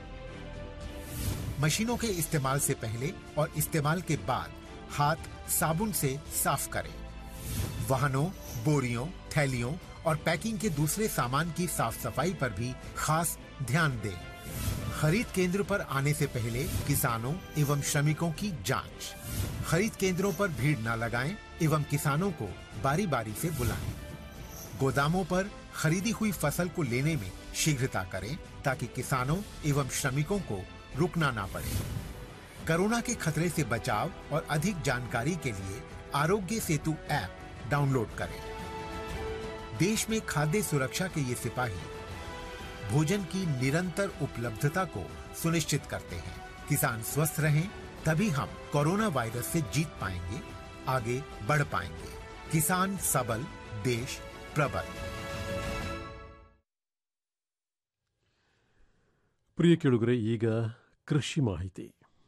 मशीनों के इस्तेमाल से पहले और इस्तेमाल के बाद हाथ साबुन से साफ करें वाहनों बोरियों थैलियों और पैकिंग के दूसरे सामान की साफ सफाई पर भी खास ध्यान दें खरीद केंद्र पर आने से पहले किसानों एवं श्रमिकों की जांच खरीद केंद्रों पर भीड़ न लगाएं एवं किसानों को बारी बारी से बुलाएं गोदामों पर खरीदी हुई फसल को लेने में शीघ्रता करें ताकि किसानों एवं श्रमिकों को रुकना ना पड़े कोरोना के खतरे से बचाव और अधिक जानकारी के लिए आरोग्य सेतु ऐप डाउनलोड करें देश में खाद्य सुरक्षा के ये सिपाही भोजन की निरंतर उपलब्धता को सुनिश्चित करते हैं किसान स्वस्थ रहें तभी हम कोरोना वायरस से जीत पाएंगे आगे बढ़ पाएंगे किसान सबल देश प्रबल ಪ್ರಿಯ ಕೇಳುಗರೆ ಈಗ ಕೃಷಿ ಮಾಹಿತಿ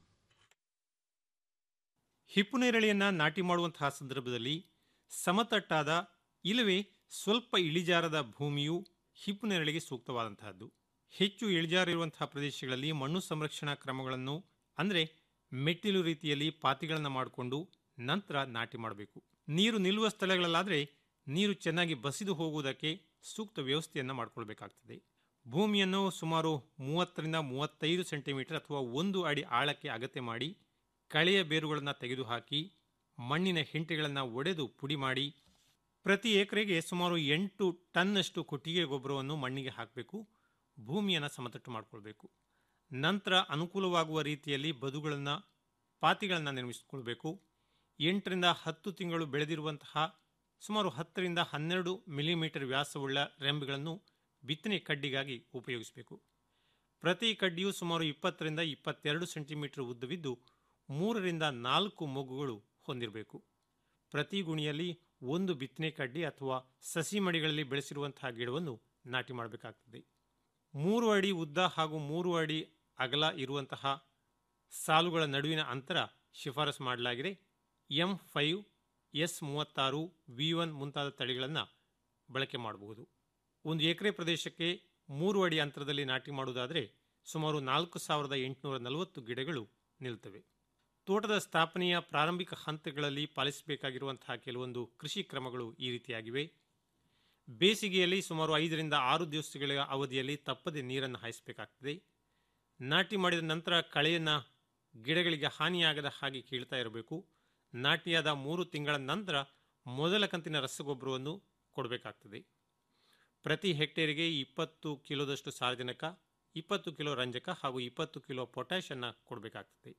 ಹಿಪ್ಪುನೇರಳೆಯನ್ನು ನಾಟಿ ಮಾಡುವಂತಹ ಸಂದರ್ಭದಲ್ಲಿ ಸಮತಟ್ಟಾದ ಇಲ್ಲವೇ ಸ್ವಲ್ಪ ಇಳಿಜಾರದ ಭೂಮಿಯು ಹಿಪ್ಪುನೇರಳೆಗೆ ಸೂಕ್ತವಾದಂತಹದ್ದು ಹೆಚ್ಚು ಇಳಿಜಾರಿರುವಂತಹ ಪ್ರದೇಶಗಳಲ್ಲಿ ಮಣ್ಣು ಸಂರಕ್ಷಣಾ ಕ್ರಮಗಳನ್ನು ಅಂದರೆ ಮೆಟ್ಟಿಲು ರೀತಿಯಲ್ಲಿ ಪಾತಿಗಳನ್ನು ಮಾಡಿಕೊಂಡು ನಂತರ ನಾಟಿ ಮಾಡಬೇಕು ನೀರು ನಿಲ್ಲುವ ಸ್ಥಳಗಳಲ್ಲಾದರೆ ನೀರು ಚೆನ್ನಾಗಿ ಬಸಿದು ಹೋಗುವುದಕ್ಕೆ ಸೂಕ್ತ ವ್ಯವಸ್ಥೆಯನ್ನು ಮಾಡಿಕೊಳ್ಬೇಕಾಗ್ತದೆ ಭೂಮಿಯನ್ನು ಸುಮಾರು ಮೂವತ್ತರಿಂದ ಮೂವತ್ತೈದು ಸೆಂಟಿಮೀಟರ್ ಅಥವಾ ಒಂದು ಅಡಿ ಆಳಕ್ಕೆ ಅಗತ್ಯ ಮಾಡಿ ಕಳೆಯ ಬೇರುಗಳನ್ನು ತೆಗೆದುಹಾಕಿ ಮಣ್ಣಿನ ಹೆಂಟೆಗಳನ್ನು ಒಡೆದು ಪುಡಿ ಮಾಡಿ ಪ್ರತಿ ಎಕರೆಗೆ ಸುಮಾರು ಎಂಟು ಟನ್ನಷ್ಟು ಕೊಟ್ಟಿಗೆ ಗೊಬ್ಬರವನ್ನು ಮಣ್ಣಿಗೆ ಹಾಕಬೇಕು ಭೂಮಿಯನ್ನು ಸಮತಟ್ಟು ಮಾಡಿಕೊಳ್ಬೇಕು ನಂತರ ಅನುಕೂಲವಾಗುವ ರೀತಿಯಲ್ಲಿ ಬದುಗಳನ್ನು ಪಾತಿಗಳನ್ನು ನಿರ್ಮಿಸಿಕೊಳ್ಬೇಕು ಎಂಟರಿಂದ ಹತ್ತು ತಿಂಗಳು ಬೆಳೆದಿರುವಂತಹ ಸುಮಾರು ಹತ್ತರಿಂದ ಹನ್ನೆರಡು ಮಿಲಿಮೀಟರ್ ವ್ಯಾಸವುಳ್ಳ ರೆಂಬೆಗಳನ್ನು ಬಿತ್ತನೆ ಕಡ್ಡಿಗಾಗಿ ಉಪಯೋಗಿಸಬೇಕು ಪ್ರತಿ ಕಡ್ಡಿಯು ಸುಮಾರು ಇಪ್ಪತ್ತರಿಂದ ಇಪ್ಪತ್ತೆರಡು ಸೆಂಟಿಮೀಟರ್ ಉದ್ದವಿದ್ದು ಮೂರರಿಂದ ನಾಲ್ಕು ಮೊಗ್ಗುಗಳು ಹೊಂದಿರಬೇಕು ಪ್ರತಿ ಗುಣಿಯಲ್ಲಿ ಒಂದು ಬಿತ್ತನೆ ಕಡ್ಡಿ ಅಥವಾ ಸಸಿ ಮಡಿಗಳಲ್ಲಿ ಬೆಳೆಸಿರುವಂತಹ ಗಿಡವನ್ನು ನಾಟಿ ಮಾಡಬೇಕಾಗ್ತದೆ ಮೂರು ಅಡಿ ಉದ್ದ ಹಾಗೂ ಮೂರು ಅಡಿ ಅಗಲ ಇರುವಂತಹ ಸಾಲುಗಳ ನಡುವಿನ ಅಂತರ ಶಿಫಾರಸು ಮಾಡಲಾಗಿದೆ ಎಂ ಫೈವ್ ಎಸ್ ಮೂವತ್ತಾರು ವಿ ಒನ್ ಮುಂತಾದ ತಳಿಗಳನ್ನು ಬಳಕೆ ಮಾಡಬಹುದು ಒಂದು ಎಕರೆ ಪ್ರದೇಶಕ್ಕೆ ಮೂರು ಅಡಿ ಅಂತರದಲ್ಲಿ ನಾಟಿ ಮಾಡುವುದಾದರೆ ಸುಮಾರು ನಾಲ್ಕು ಸಾವಿರದ ಎಂಟುನೂರ ನಲವತ್ತು ಗಿಡಗಳು ನಿಲ್ತವೆ ತೋಟದ ಸ್ಥಾಪನೆಯ ಪ್ರಾರಂಭಿಕ ಹಂತಗಳಲ್ಲಿ ಪಾಲಿಸಬೇಕಾಗಿರುವಂತಹ ಕೆಲವೊಂದು ಕೃಷಿ ಕ್ರಮಗಳು ಈ ರೀತಿಯಾಗಿವೆ ಬೇಸಿಗೆಯಲ್ಲಿ ಸುಮಾರು ಐದರಿಂದ ಆರು ದಿವಸಗಳ ಅವಧಿಯಲ್ಲಿ ತಪ್ಪದೆ ನೀರನ್ನು ಹಾಯಿಸಬೇಕಾಗ್ತದೆ ನಾಟಿ ಮಾಡಿದ ನಂತರ ಕಳೆಯನ್ನು ಗಿಡಗಳಿಗೆ ಹಾನಿಯಾಗದ ಹಾಗೆ ಕೀಳ್ತಾ ಇರಬೇಕು ನಾಟಿಯಾದ ಮೂರು ತಿಂಗಳ ನಂತರ ಮೊದಲ ಕಂತಿನ ರಸಗೊಬ್ಬರವನ್ನು ಕೊಡಬೇಕಾಗ್ತದೆ ಪ್ರತಿ ಹೆಕ್ಟೇರಿಗೆ ಇಪ್ಪತ್ತು ಕಿಲೋದಷ್ಟು ಸಾರಜನಕ ಇಪ್ಪತ್ತು ಕಿಲೋ ರಂಜಕ ಹಾಗೂ ಇಪ್ಪತ್ತು ಕಿಲೋ ಪೊಟ್ಯಾಷನ್ನು ಕೊಡಬೇಕಾಗ್ತದೆ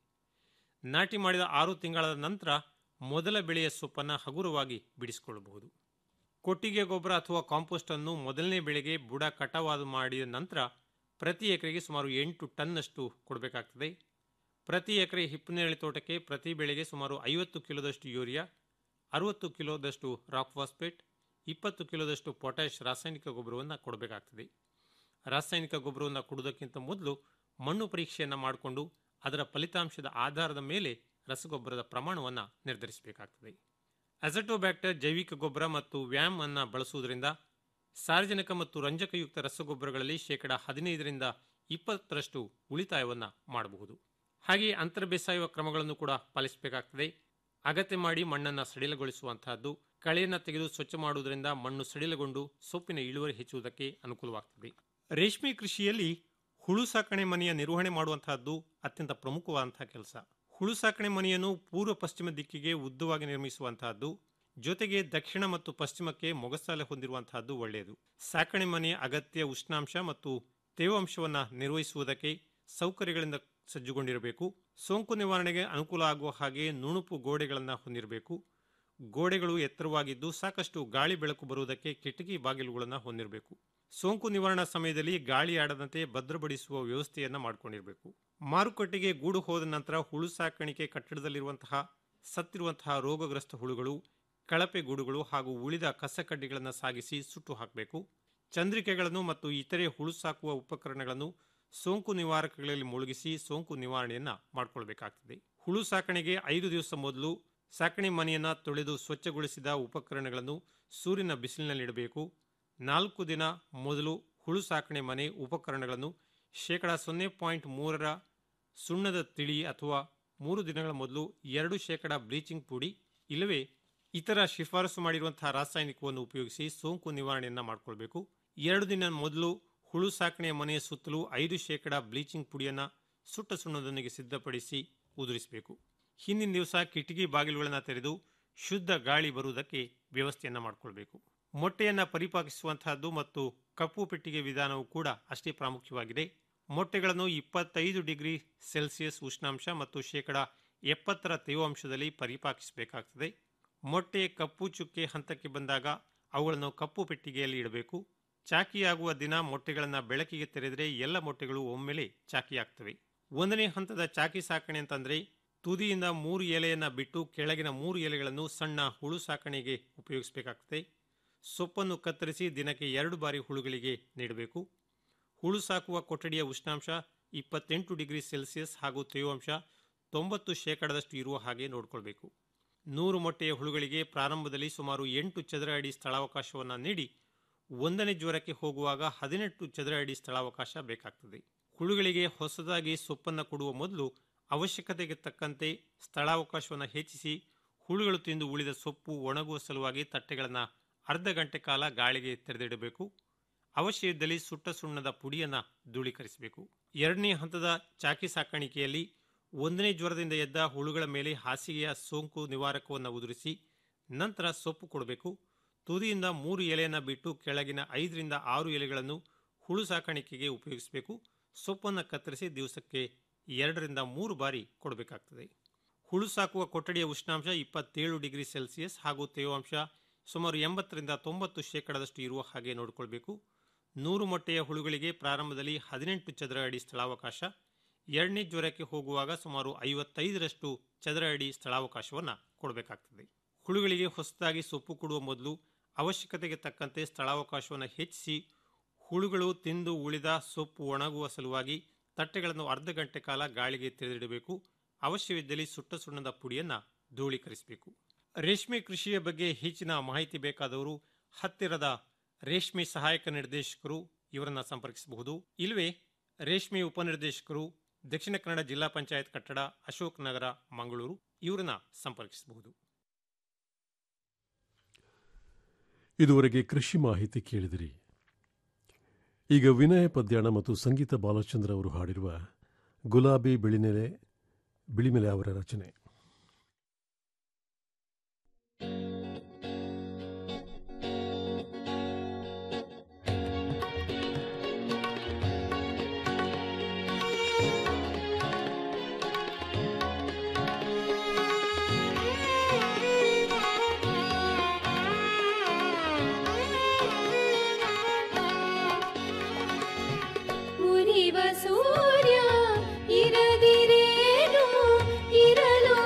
ನಾಟಿ ಮಾಡಿದ ಆರು ತಿಂಗಳ ನಂತರ ಮೊದಲ ಬೆಳೆಯ ಸೊಪ್ಪನ್ನು ಹಗುರವಾಗಿ ಬಿಡಿಸಿಕೊಳ್ಳಬಹುದು ಕೊಟ್ಟಿಗೆ ಗೊಬ್ಬರ ಅಥವಾ ಕಾಂಪೋಸ್ಟ್ ಅನ್ನು ಮೊದಲನೇ ಬೆಳೆಗೆ ಬುಡ ಕಟಾವಾದ ಮಾಡಿದ ನಂತರ ಪ್ರತಿ ಎಕರೆಗೆ ಸುಮಾರು ಎಂಟು ಟನ್ನಷ್ಟು ಕೊಡಬೇಕಾಗ್ತದೆ ಪ್ರತಿ ಎಕರೆ ಹಿಪ್ಪನೇರಳೆ ತೋಟಕ್ಕೆ ಪ್ರತಿ ಬೆಳೆಗೆ ಸುಮಾರು ಐವತ್ತು ಕಿಲೋದಷ್ಟು ಯೂರಿಯಾ ಅರವತ್ತು ಕಿಲೋದಷ್ಟು ರಾಕ್ ಫಾಸ್ಫೇಟ್ ಇಪ್ಪತ್ತು ಕಿಲೋದಷ್ಟು ಪೊಟ್ಯಾಷ್ ರಾಸಾಯನಿಕ ಗೊಬ್ಬರವನ್ನು ಕೊಡಬೇಕಾಗ್ತದೆ ರಾಸಾಯನಿಕ ಗೊಬ್ಬರವನ್ನು ಕೊಡುವುದಕ್ಕಿಂತ ಮೊದಲು ಮಣ್ಣು ಪರೀಕ್ಷೆಯನ್ನು ಮಾಡಿಕೊಂಡು ಅದರ ಫಲಿತಾಂಶದ ಆಧಾರದ ಮೇಲೆ ರಸಗೊಬ್ಬರದ ಪ್ರಮಾಣವನ್ನು ನಿರ್ಧರಿಸಬೇಕಾಗ್ತದೆ ಅಜಟೋಬ್ಯಾಕ್ಟರ್ ಜೈವಿಕ ಗೊಬ್ಬರ ಮತ್ತು ವ್ಯಾಮ್ ಅನ್ನು ಬಳಸುವುದರಿಂದ ಸಾರ್ವಜನಿಕ ಮತ್ತು ರಂಜಕಯುಕ್ತ ರಸಗೊಬ್ಬರಗಳಲ್ಲಿ ಶೇಕಡ ಹದಿನೈದರಿಂದ ಇಪ್ಪತ್ತರಷ್ಟು ಉಳಿತಾಯವನ್ನು ಮಾಡಬಹುದು ಹಾಗೆಯೇ ಅಂತರ ಬೇಸಾಯುವ ಕ್ರಮಗಳನ್ನು ಕೂಡ ಪಾಲಿಸಬೇಕಾಗ್ತದೆ ಅಗತ್ಯ ಮಾಡಿ ಮಣ್ಣನ್ನು ಸಡಿಲಗೊಳಿಸುವಂತಹದ್ದು ಕಳೆಯನ್ನು ತೆಗೆದು ಸ್ವಚ್ಛ ಮಾಡುವುದರಿಂದ ಮಣ್ಣು ಸಡಿಲಗೊಂಡು ಸೊಪ್ಪಿನ ಇಳುವರಿ ಹೆಚ್ಚುವುದಕ್ಕೆ ಅನುಕೂಲವಾಗ್ತದೆ ರೇಷ್ಮೆ ಕೃಷಿಯಲ್ಲಿ ಹುಳು ಸಾಕಣೆ ಮನೆಯ ನಿರ್ವಹಣೆ ಮಾಡುವಂತಹದ್ದು ಅತ್ಯಂತ ಪ್ರಮುಖವಾದಂತಹ ಕೆಲಸ ಹುಳು ಸಾಕಣೆ ಮನೆಯನ್ನು ಪೂರ್ವ ಪಶ್ಚಿಮ ದಿಕ್ಕಿಗೆ ಉದ್ದವಾಗಿ ನಿರ್ಮಿಸುವಂತಹದ್ದು ಜೊತೆಗೆ ದಕ್ಷಿಣ ಮತ್ತು ಪಶ್ಚಿಮಕ್ಕೆ ಮೊಗಸಾಲೆ ಹೊಂದಿರುವಂತಹದ್ದು ಒಳ್ಳೆಯದು ಸಾಕಣೆ ಮನೆಯ ಅಗತ್ಯ ಉಷ್ಣಾಂಶ ಮತ್ತು ತೇವಾಂಶವನ್ನು ನಿರ್ವಹಿಸುವುದಕ್ಕೆ ಸೌಕರ್ಯಗಳಿಂದ ಸಜ್ಜುಗೊಂಡಿರಬೇಕು ಸೋಂಕು ನಿವಾರಣೆಗೆ ಅನುಕೂಲ ಆಗುವ ಹಾಗೆ ನುಣುಪು ಗೋಡೆಗಳನ್ನು ಹೊಂದಿರಬೇಕು ಗೋಡೆಗಳು ಎತ್ತರವಾಗಿದ್ದು ಸಾಕಷ್ಟು ಗಾಳಿ ಬೆಳಕು ಬರುವುದಕ್ಕೆ ಕಿಟಕಿ ಬಾಗಿಲುಗಳನ್ನು ಹೊಂದಿರಬೇಕು ಸೋಂಕು ನಿವಾರಣಾ ಸಮಯದಲ್ಲಿ ಗಾಳಿ ಆಡದಂತೆ ಭದ್ರಪಡಿಸುವ ವ್ಯವಸ್ಥೆಯನ್ನು ಮಾಡಿಕೊಂಡಿರಬೇಕು ಮಾರುಕಟ್ಟೆಗೆ ಗೂಡು ಹೋದ ನಂತರ ಹುಳು ಸಾಕಾಣಿಕೆ ಕಟ್ಟಡದಲ್ಲಿರುವಂತಹ ಸತ್ತಿರುವಂತಹ ರೋಗಗ್ರಸ್ತ ಹುಳುಗಳು ಕಳಪೆ ಗೂಡುಗಳು ಹಾಗೂ ಉಳಿದ ಕಸಕಡ್ಡಿಗಳನ್ನು ಸಾಗಿಸಿ ಸುಟ್ಟು ಹಾಕಬೇಕು ಚಂದ್ರಿಕೆಗಳನ್ನು ಮತ್ತು ಇತರೆ ಹುಳು ಸಾಕುವ ಉಪಕರಣಗಳನ್ನು ಸೋಂಕು ನಿವಾರಕಗಳಲ್ಲಿ ಮುಳುಗಿಸಿ ಸೋಂಕು ನಿವಾರಣೆಯನ್ನ ಮಾಡಿಕೊಳ್ಬೇಕಾಗ್ತದೆ ಹುಳು ಸಾಕಣೆಗೆ ಐದು ದಿವಸ ಮೊದಲು ಸಾಕಣೆ ಮನೆಯನ್ನು ತೊಳೆದು ಸ್ವಚ್ಛಗೊಳಿಸಿದ ಉಪಕರಣಗಳನ್ನು ಸೂರ್ಯನ ಬಿಸಿಲಿನಲ್ಲಿಡಬೇಕು ನಾಲ್ಕು ದಿನ ಮೊದಲು ಹುಳು ಸಾಕಣೆ ಮನೆ ಉಪಕರಣಗಳನ್ನು ಶೇಕಡ ಸೊನ್ನೆ ಪಾಯಿಂಟ್ ಮೂರರ ಸುಣ್ಣದ ತಿಳಿ ಅಥವಾ ಮೂರು ದಿನಗಳ ಮೊದಲು ಎರಡು ಶೇಕಡ ಬ್ಲೀಚಿಂಗ್ ಪುಡಿ ಇಲ್ಲವೇ ಇತರ ಶಿಫಾರಸು ಮಾಡಿರುವಂತಹ ರಾಸಾಯನಿಕವನ್ನು ಉಪಯೋಗಿಸಿ ಸೋಂಕು ನಿವಾರಣೆಯನ್ನು ಮಾಡಿಕೊಳ್ಬೇಕು ಎರಡು ದಿನ ಮೊದಲು ಹುಳು ಸಾಕಣೆಯ ಮನೆಯ ಸುತ್ತಲೂ ಐದು ಶೇಕಡ ಬ್ಲೀಚಿಂಗ್ ಪುಡಿಯನ್ನು ಸುಟ್ಟ ಸುಣ್ಣದೊಂದಿಗೆ ಸಿದ್ಧಪಡಿಸಿ ಉದುರಿಸಬೇಕು ಹಿಂದಿನ ದಿವಸ ಕಿಟಕಿ ಬಾಗಿಲುಗಳನ್ನು ತೆರೆದು ಶುದ್ಧ ಗಾಳಿ ಬರುವುದಕ್ಕೆ ವ್ಯವಸ್ಥೆಯನ್ನು ಮಾಡಿಕೊಳ್ಬೇಕು ಮೊಟ್ಟೆಯನ್ನು ಪರಿಪಾಕಿಸುವಂತಹದ್ದು ಮತ್ತು ಕಪ್ಪು ಪೆಟ್ಟಿಗೆ ವಿಧಾನವು ಕೂಡ ಅಷ್ಟೇ ಪ್ರಾಮುಖ್ಯವಾಗಿದೆ ಮೊಟ್ಟೆಗಳನ್ನು ಇಪ್ಪತ್ತೈದು ಡಿಗ್ರಿ ಸೆಲ್ಸಿಯಸ್ ಉಷ್ಣಾಂಶ ಮತ್ತು ಶೇಕಡ ಎಪ್ಪತ್ತರ ತೇವಾಂಶದಲ್ಲಿ ಪರಿಪಾಕಿಸಬೇಕಾಗ್ತದೆ ಮೊಟ್ಟೆ ಕಪ್ಪು ಚುಕ್ಕೆ ಹಂತಕ್ಕೆ ಬಂದಾಗ ಅವುಗಳನ್ನು ಕಪ್ಪು ಪೆಟ್ಟಿಗೆಯಲ್ಲಿ ಇಡಬೇಕು ಚಾಕಿಯಾಗುವ ದಿನ ಮೊಟ್ಟೆಗಳನ್ನು ಬೆಳಕಿಗೆ ತೆರೆದರೆ ಎಲ್ಲ ಮೊಟ್ಟೆಗಳು ಒಮ್ಮೆಲೆ ಚಾಕಿಯಾಗ್ತವೆ ಒಂದನೇ ಹಂತದ ಚಾಕಿ ಸಾಕಣೆ ಅಂತಂದ್ರೆ ತುದಿಯಿಂದ ಮೂರು ಎಲೆಯನ್ನು ಬಿಟ್ಟು ಕೆಳಗಿನ ಮೂರು ಎಲೆಗಳನ್ನು ಸಣ್ಣ ಹುಳು ಸಾಕಣೆಗೆ ಉಪಯೋಗಿಸಬೇಕಾಗ್ತದೆ ಸೊಪ್ಪನ್ನು ಕತ್ತರಿಸಿ ದಿನಕ್ಕೆ ಎರಡು ಬಾರಿ ಹುಳುಗಳಿಗೆ ನೀಡಬೇಕು ಹುಳು ಸಾಕುವ ಕೊಠಡಿಯ ಉಷ್ಣಾಂಶ ಇಪ್ಪತ್ತೆಂಟು ಡಿಗ್ರಿ ಸೆಲ್ಸಿಯಸ್ ಹಾಗೂ ತೇವಾಂಶ ತೊಂಬತ್ತು ಶೇಕಡದಷ್ಟು ಇರುವ ಹಾಗೆ ನೋಡಿಕೊಳ್ಬೇಕು ನೂರು ಮೊಟ್ಟೆಯ ಹುಳುಗಳಿಗೆ ಪ್ರಾರಂಭದಲ್ಲಿ ಸುಮಾರು ಎಂಟು ಚದರ ಅಡಿ ಸ್ಥಳಾವಕಾಶವನ್ನು ನೀಡಿ ಒಂದನೇ ಜ್ವರಕ್ಕೆ ಹೋಗುವಾಗ ಹದಿನೆಂಟು ಚದರ ಅಡಿ ಸ್ಥಳಾವಕಾಶ ಬೇಕಾಗ್ತದೆ ಹುಳುಗಳಿಗೆ ಹೊಸದಾಗಿ ಸೊಪ್ಪನ್ನು ಕೊಡುವ ಮೊದಲು ಅವಶ್ಯಕತೆಗೆ ತಕ್ಕಂತೆ ಸ್ಥಳಾವಕಾಶವನ್ನು ಹೆಚ್ಚಿಸಿ ಹುಳುಗಳು ತಿಂದು ಉಳಿದ ಸೊಪ್ಪು ಒಣಗುವ ಸಲುವಾಗಿ ತಟ್ಟೆಗಳನ್ನು ಅರ್ಧ ಗಂಟೆ ಕಾಲ ಗಾಳಿಗೆ ತೆರೆದಿಡಬೇಕು ಅವಶ್ಯ ಇದ್ದಲ್ಲಿ ಸುಟ್ಟ ಸುಣ್ಣದ ಪುಡಿಯನ್ನು ಧೂಳೀಕರಿಸಬೇಕು ಎರಡನೇ ಹಂತದ ಚಾಕಿ ಸಾಕಾಣಿಕೆಯಲ್ಲಿ ಒಂದನೇ ಜ್ವರದಿಂದ ಎದ್ದ ಹುಳುಗಳ ಮೇಲೆ ಹಾಸಿಗೆಯ ಸೋಂಕು ನಿವಾರಕವನ್ನು ಉದುರಿಸಿ ನಂತರ ಸೊಪ್ಪು ಕೊಡಬೇಕು ತುದಿಯಿಂದ ಮೂರು ಎಲೆಯನ್ನು ಬಿಟ್ಟು ಕೆಳಗಿನ ಐದರಿಂದ ಆರು ಎಲೆಗಳನ್ನು ಹುಳು ಸಾಕಾಣಿಕೆಗೆ ಉಪಯೋಗಿಸಬೇಕು ಸೊಪ್ಪನ್ನು ಕತ್ತರಿಸಿ ದಿವಸಕ್ಕೆ ಎರಡರಿಂದ ಮೂರು ಬಾರಿ ಕೊಡಬೇಕಾಗ್ತದೆ ಹುಳು ಸಾಕುವ ಕೊಠಡಿಯ ಉಷ್ಣಾಂಶ ಇಪ್ಪತ್ತೇಳು ಡಿಗ್ರಿ ಸೆಲ್ಸಿಯಸ್ ಹಾಗೂ ತೇವಾಂಶ ಸುಮಾರು ಎಂಬತ್ತರಿಂದ ತೊಂಬತ್ತು ಶೇಕಡದಷ್ಟು ಇರುವ ಹಾಗೆ ನೋಡಿಕೊಳ್ಬೇಕು ನೂರು ಮೊಟ್ಟೆಯ ಹುಳುಗಳಿಗೆ ಪ್ರಾರಂಭದಲ್ಲಿ ಹದಿನೆಂಟು ಚದರ ಅಡಿ ಸ್ಥಳಾವಕಾಶ ಎರಡನೇ ಜ್ವರಕ್ಕೆ ಹೋಗುವಾಗ ಸುಮಾರು ಐವತ್ತೈದರಷ್ಟು ಚದರ ಅಡಿ ಸ್ಥಳಾವಕಾಶವನ್ನು ಕೊಡಬೇಕಾಗ್ತದೆ ಹುಳುಗಳಿಗೆ ಹೊಸದಾಗಿ ಸೊಪ್ಪು ಕೊಡುವ ಮೊದಲು ಅವಶ್ಯಕತೆಗೆ ತಕ್ಕಂತೆ ಸ್ಥಳಾವಕಾಶವನ್ನು ಹೆಚ್ಚಿಸಿ ಹುಳುಗಳು ತಿಂದು ಉಳಿದ ಸೊಪ್ಪು ಒಣಗುವ ಸಲುವಾಗಿ ತಟ್ಟೆಗಳನ್ನು ಅರ್ಧ ಗಂಟೆ ಕಾಲ ಗಾಳಿಗೆ ತೆರೆದಿಡಬೇಕು ಅವಶ್ಯವಿದ್ದಲ್ಲಿ ಸುಟ್ಟ ಸುಣ್ಣದ ಪುಡಿಯನ್ನು ಧೂಳೀಕರಿಸಬೇಕು ರೇಷ್ಮೆ ಕೃಷಿಯ ಬಗ್ಗೆ ಹೆಚ್ಚಿನ ಮಾಹಿತಿ ಬೇಕಾದವರು ಹತ್ತಿರದ ರೇಷ್ಮೆ ಸಹಾಯಕ ನಿರ್ದೇಶಕರು ಇವರನ್ನ ಸಂಪರ್ಕಿಸಬಹುದು ಇಲ್ಲವೇ ರೇಷ್ಮೆ ಉಪನಿರ್ದೇಶಕರು ದಕ್ಷಿಣ ಕನ್ನಡ ಜಿಲ್ಲಾ ಪಂಚಾಯತ್ ಕಟ್ಟಡ ಅಶೋಕ್ ನಗರ ಮಂಗಳೂರು ಇವರನ್ನ ಸಂಪರ್ಕಿಸಬಹುದು ಇದುವರೆಗೆ ಕೃಷಿ ಮಾಹಿತಿ ಕೇಳಿದಿರಿ ಈಗ ವಿನಯ ಪದ್ಯಾಣ ಮತ್ತು ಸಂಗೀತ ಬಾಲಚಂದ್ರ ಅವರು ಹಾಡಿರುವ ಗುಲಾಬಿ ಬಿಳಿನೆಲೆ ಬಿಳಿಮೆಲೆ ಅವರ ರಚನೆ ಉರಿವ ಸೂರ್ಯ ಇರದಿರೇನು ಇರಲು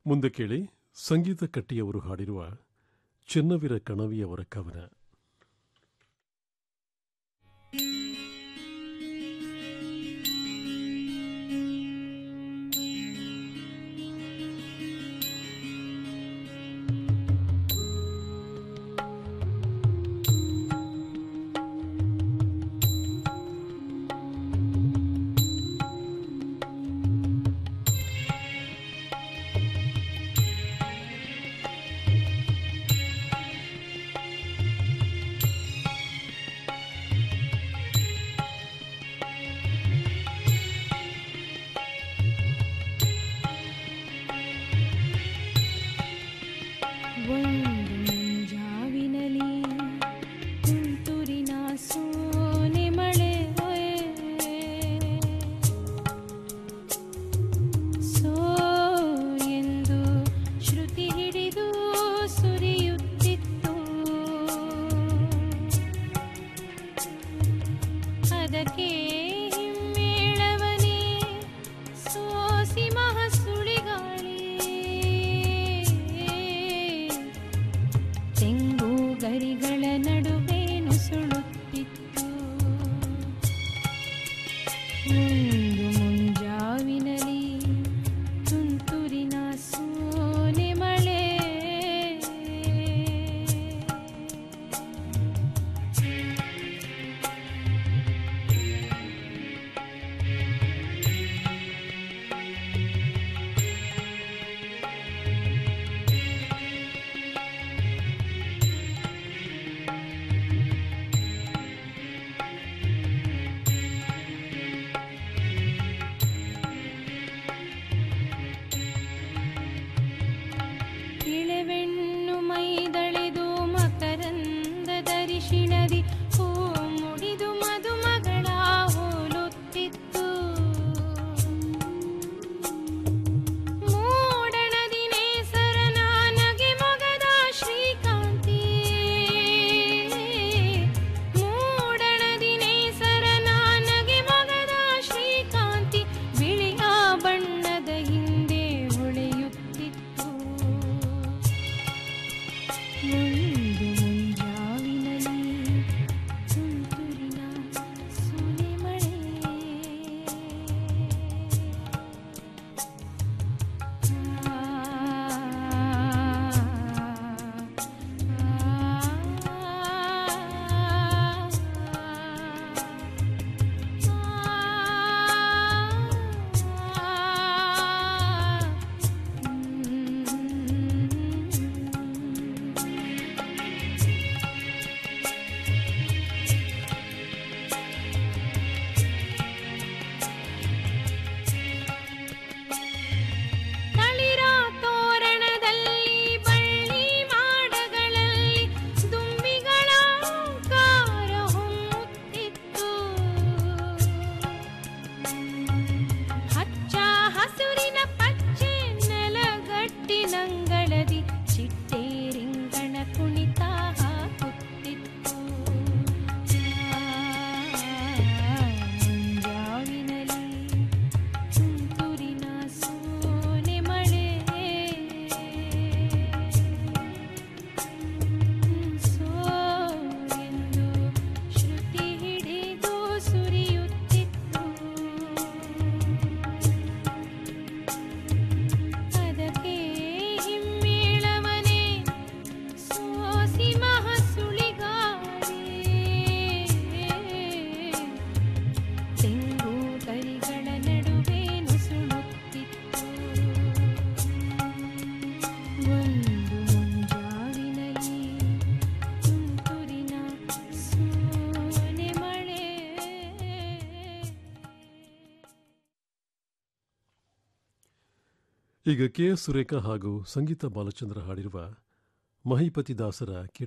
ಮುಂದೆ ಕೇಳಿ ಸಂಗೀತ ಕಟ್ಟಿಯವರು ಹಾಡಿರುವ ಚೆನ್ನವೀರ ಕಣವಿಯವರ ಕವನ ಒಂದು ಮುಂಜಾವಿನಲಿ ತುಂತುರಿನ ಸೋನೆ ಮಳೆ ಸೋ ಎಂದು ಶ್ರುತಿ ಹಿಡಿದು ಸುರಿಯುತ್ತಿತ್ತು ಅದಕ್ಕೆ ಹಿಮ್ಮೇಳವನೇ ಸೋಸಿ ಮಹಸುಳಿಗಾಳಿ ತೆಂಗು ಗರಿಗಳ ನಡುವೆ ನುಸುಳುತ್ತಿತ್ತು ಒಂದು ಮುಂಜಾವಿನಲಿ ತುಂತುರಿನ ಸೋನೆ ಮಳೆ ಇಳೆವೆಣ್ಣು ಮೈದಳೆದು ಮಕರಂದ ದರಿಶಿಣದಿ ಹೂ ಮುಡಿದು ಮದುಮಗಳ ಹೋಲುತ್ತಿತ್ತು ಮೂಡಣದಿ ನೇಸರನ ನಗೆ ಮೊಗದ ಶ್ರೀಕಾಂತಿ ಮೂಡಣದಿ ನೇಸರನ ನಗೆ ಮೊಗದ ಶ್ರೀಕಾಂತಿ ಬಿಳಿಯ ಬಣ್ಣದ ಹಿಂದೆ ಹೊಳೆಯುತ್ತಿತ್ತು ಒಂದು ಮುಂಜಾವಿನಲಿ ತುಂತುರಿನ ಸುನೆ ಮಳೆ ತಳಿರ ತೋರಣದಲ್ಲಿ ಬಳ್ಳಿ ಮಾಡಗಳಲ್ಲಿ ದುಂಬಿಗಳ ಕಾರ ಹೊಮ್ಮುತ್ತಿತ್ತು ಹಚ್ಚ ಹಸುರಿನ ಪಚ್ಚೆ ನೆಲಗಟ್ಟಿನಂಗಳದಿ ಚಿಟ್ಟೆ ರಿಂಗಣ ಕುಣಿತ ಹಾಕುತ್ತಿತ್ತು ಮುಂಜಾವಿನಲಿ ತುಂತುರಿನ ಸೋನೆ ಮಳೆ ಸೋ ಎಂದು ಶ್ರುತಿ ಹಿಡಿದು ಸುರಿಯುತ್ತಿತ್ತು ಅದಕ್ಕೆ ಹಿಮ್ಮೇಳವನೇ ಸೋಸಿ ಮಹಸುಳಿಗಾಳಿ ತೆಂಗು ಗರಿಗಳ ನಡುವೆ ನುಸುಳುತ್ತಿತ್ತು ಒಂದು ಮುಂಜಾವಿನಲಿ ತುಂತುರಿನ ಸೋನೆ ಮಳೆ ಈಗ ಕೆ ಎಸ್ ಸುರೇಖಾ ಹಾಗೂ ಸಂಗೀತ ಬಾಲಚಂದ್ರ ಹಾಡಿರುವ ಮಹಿಪತಿ ದಾಸರ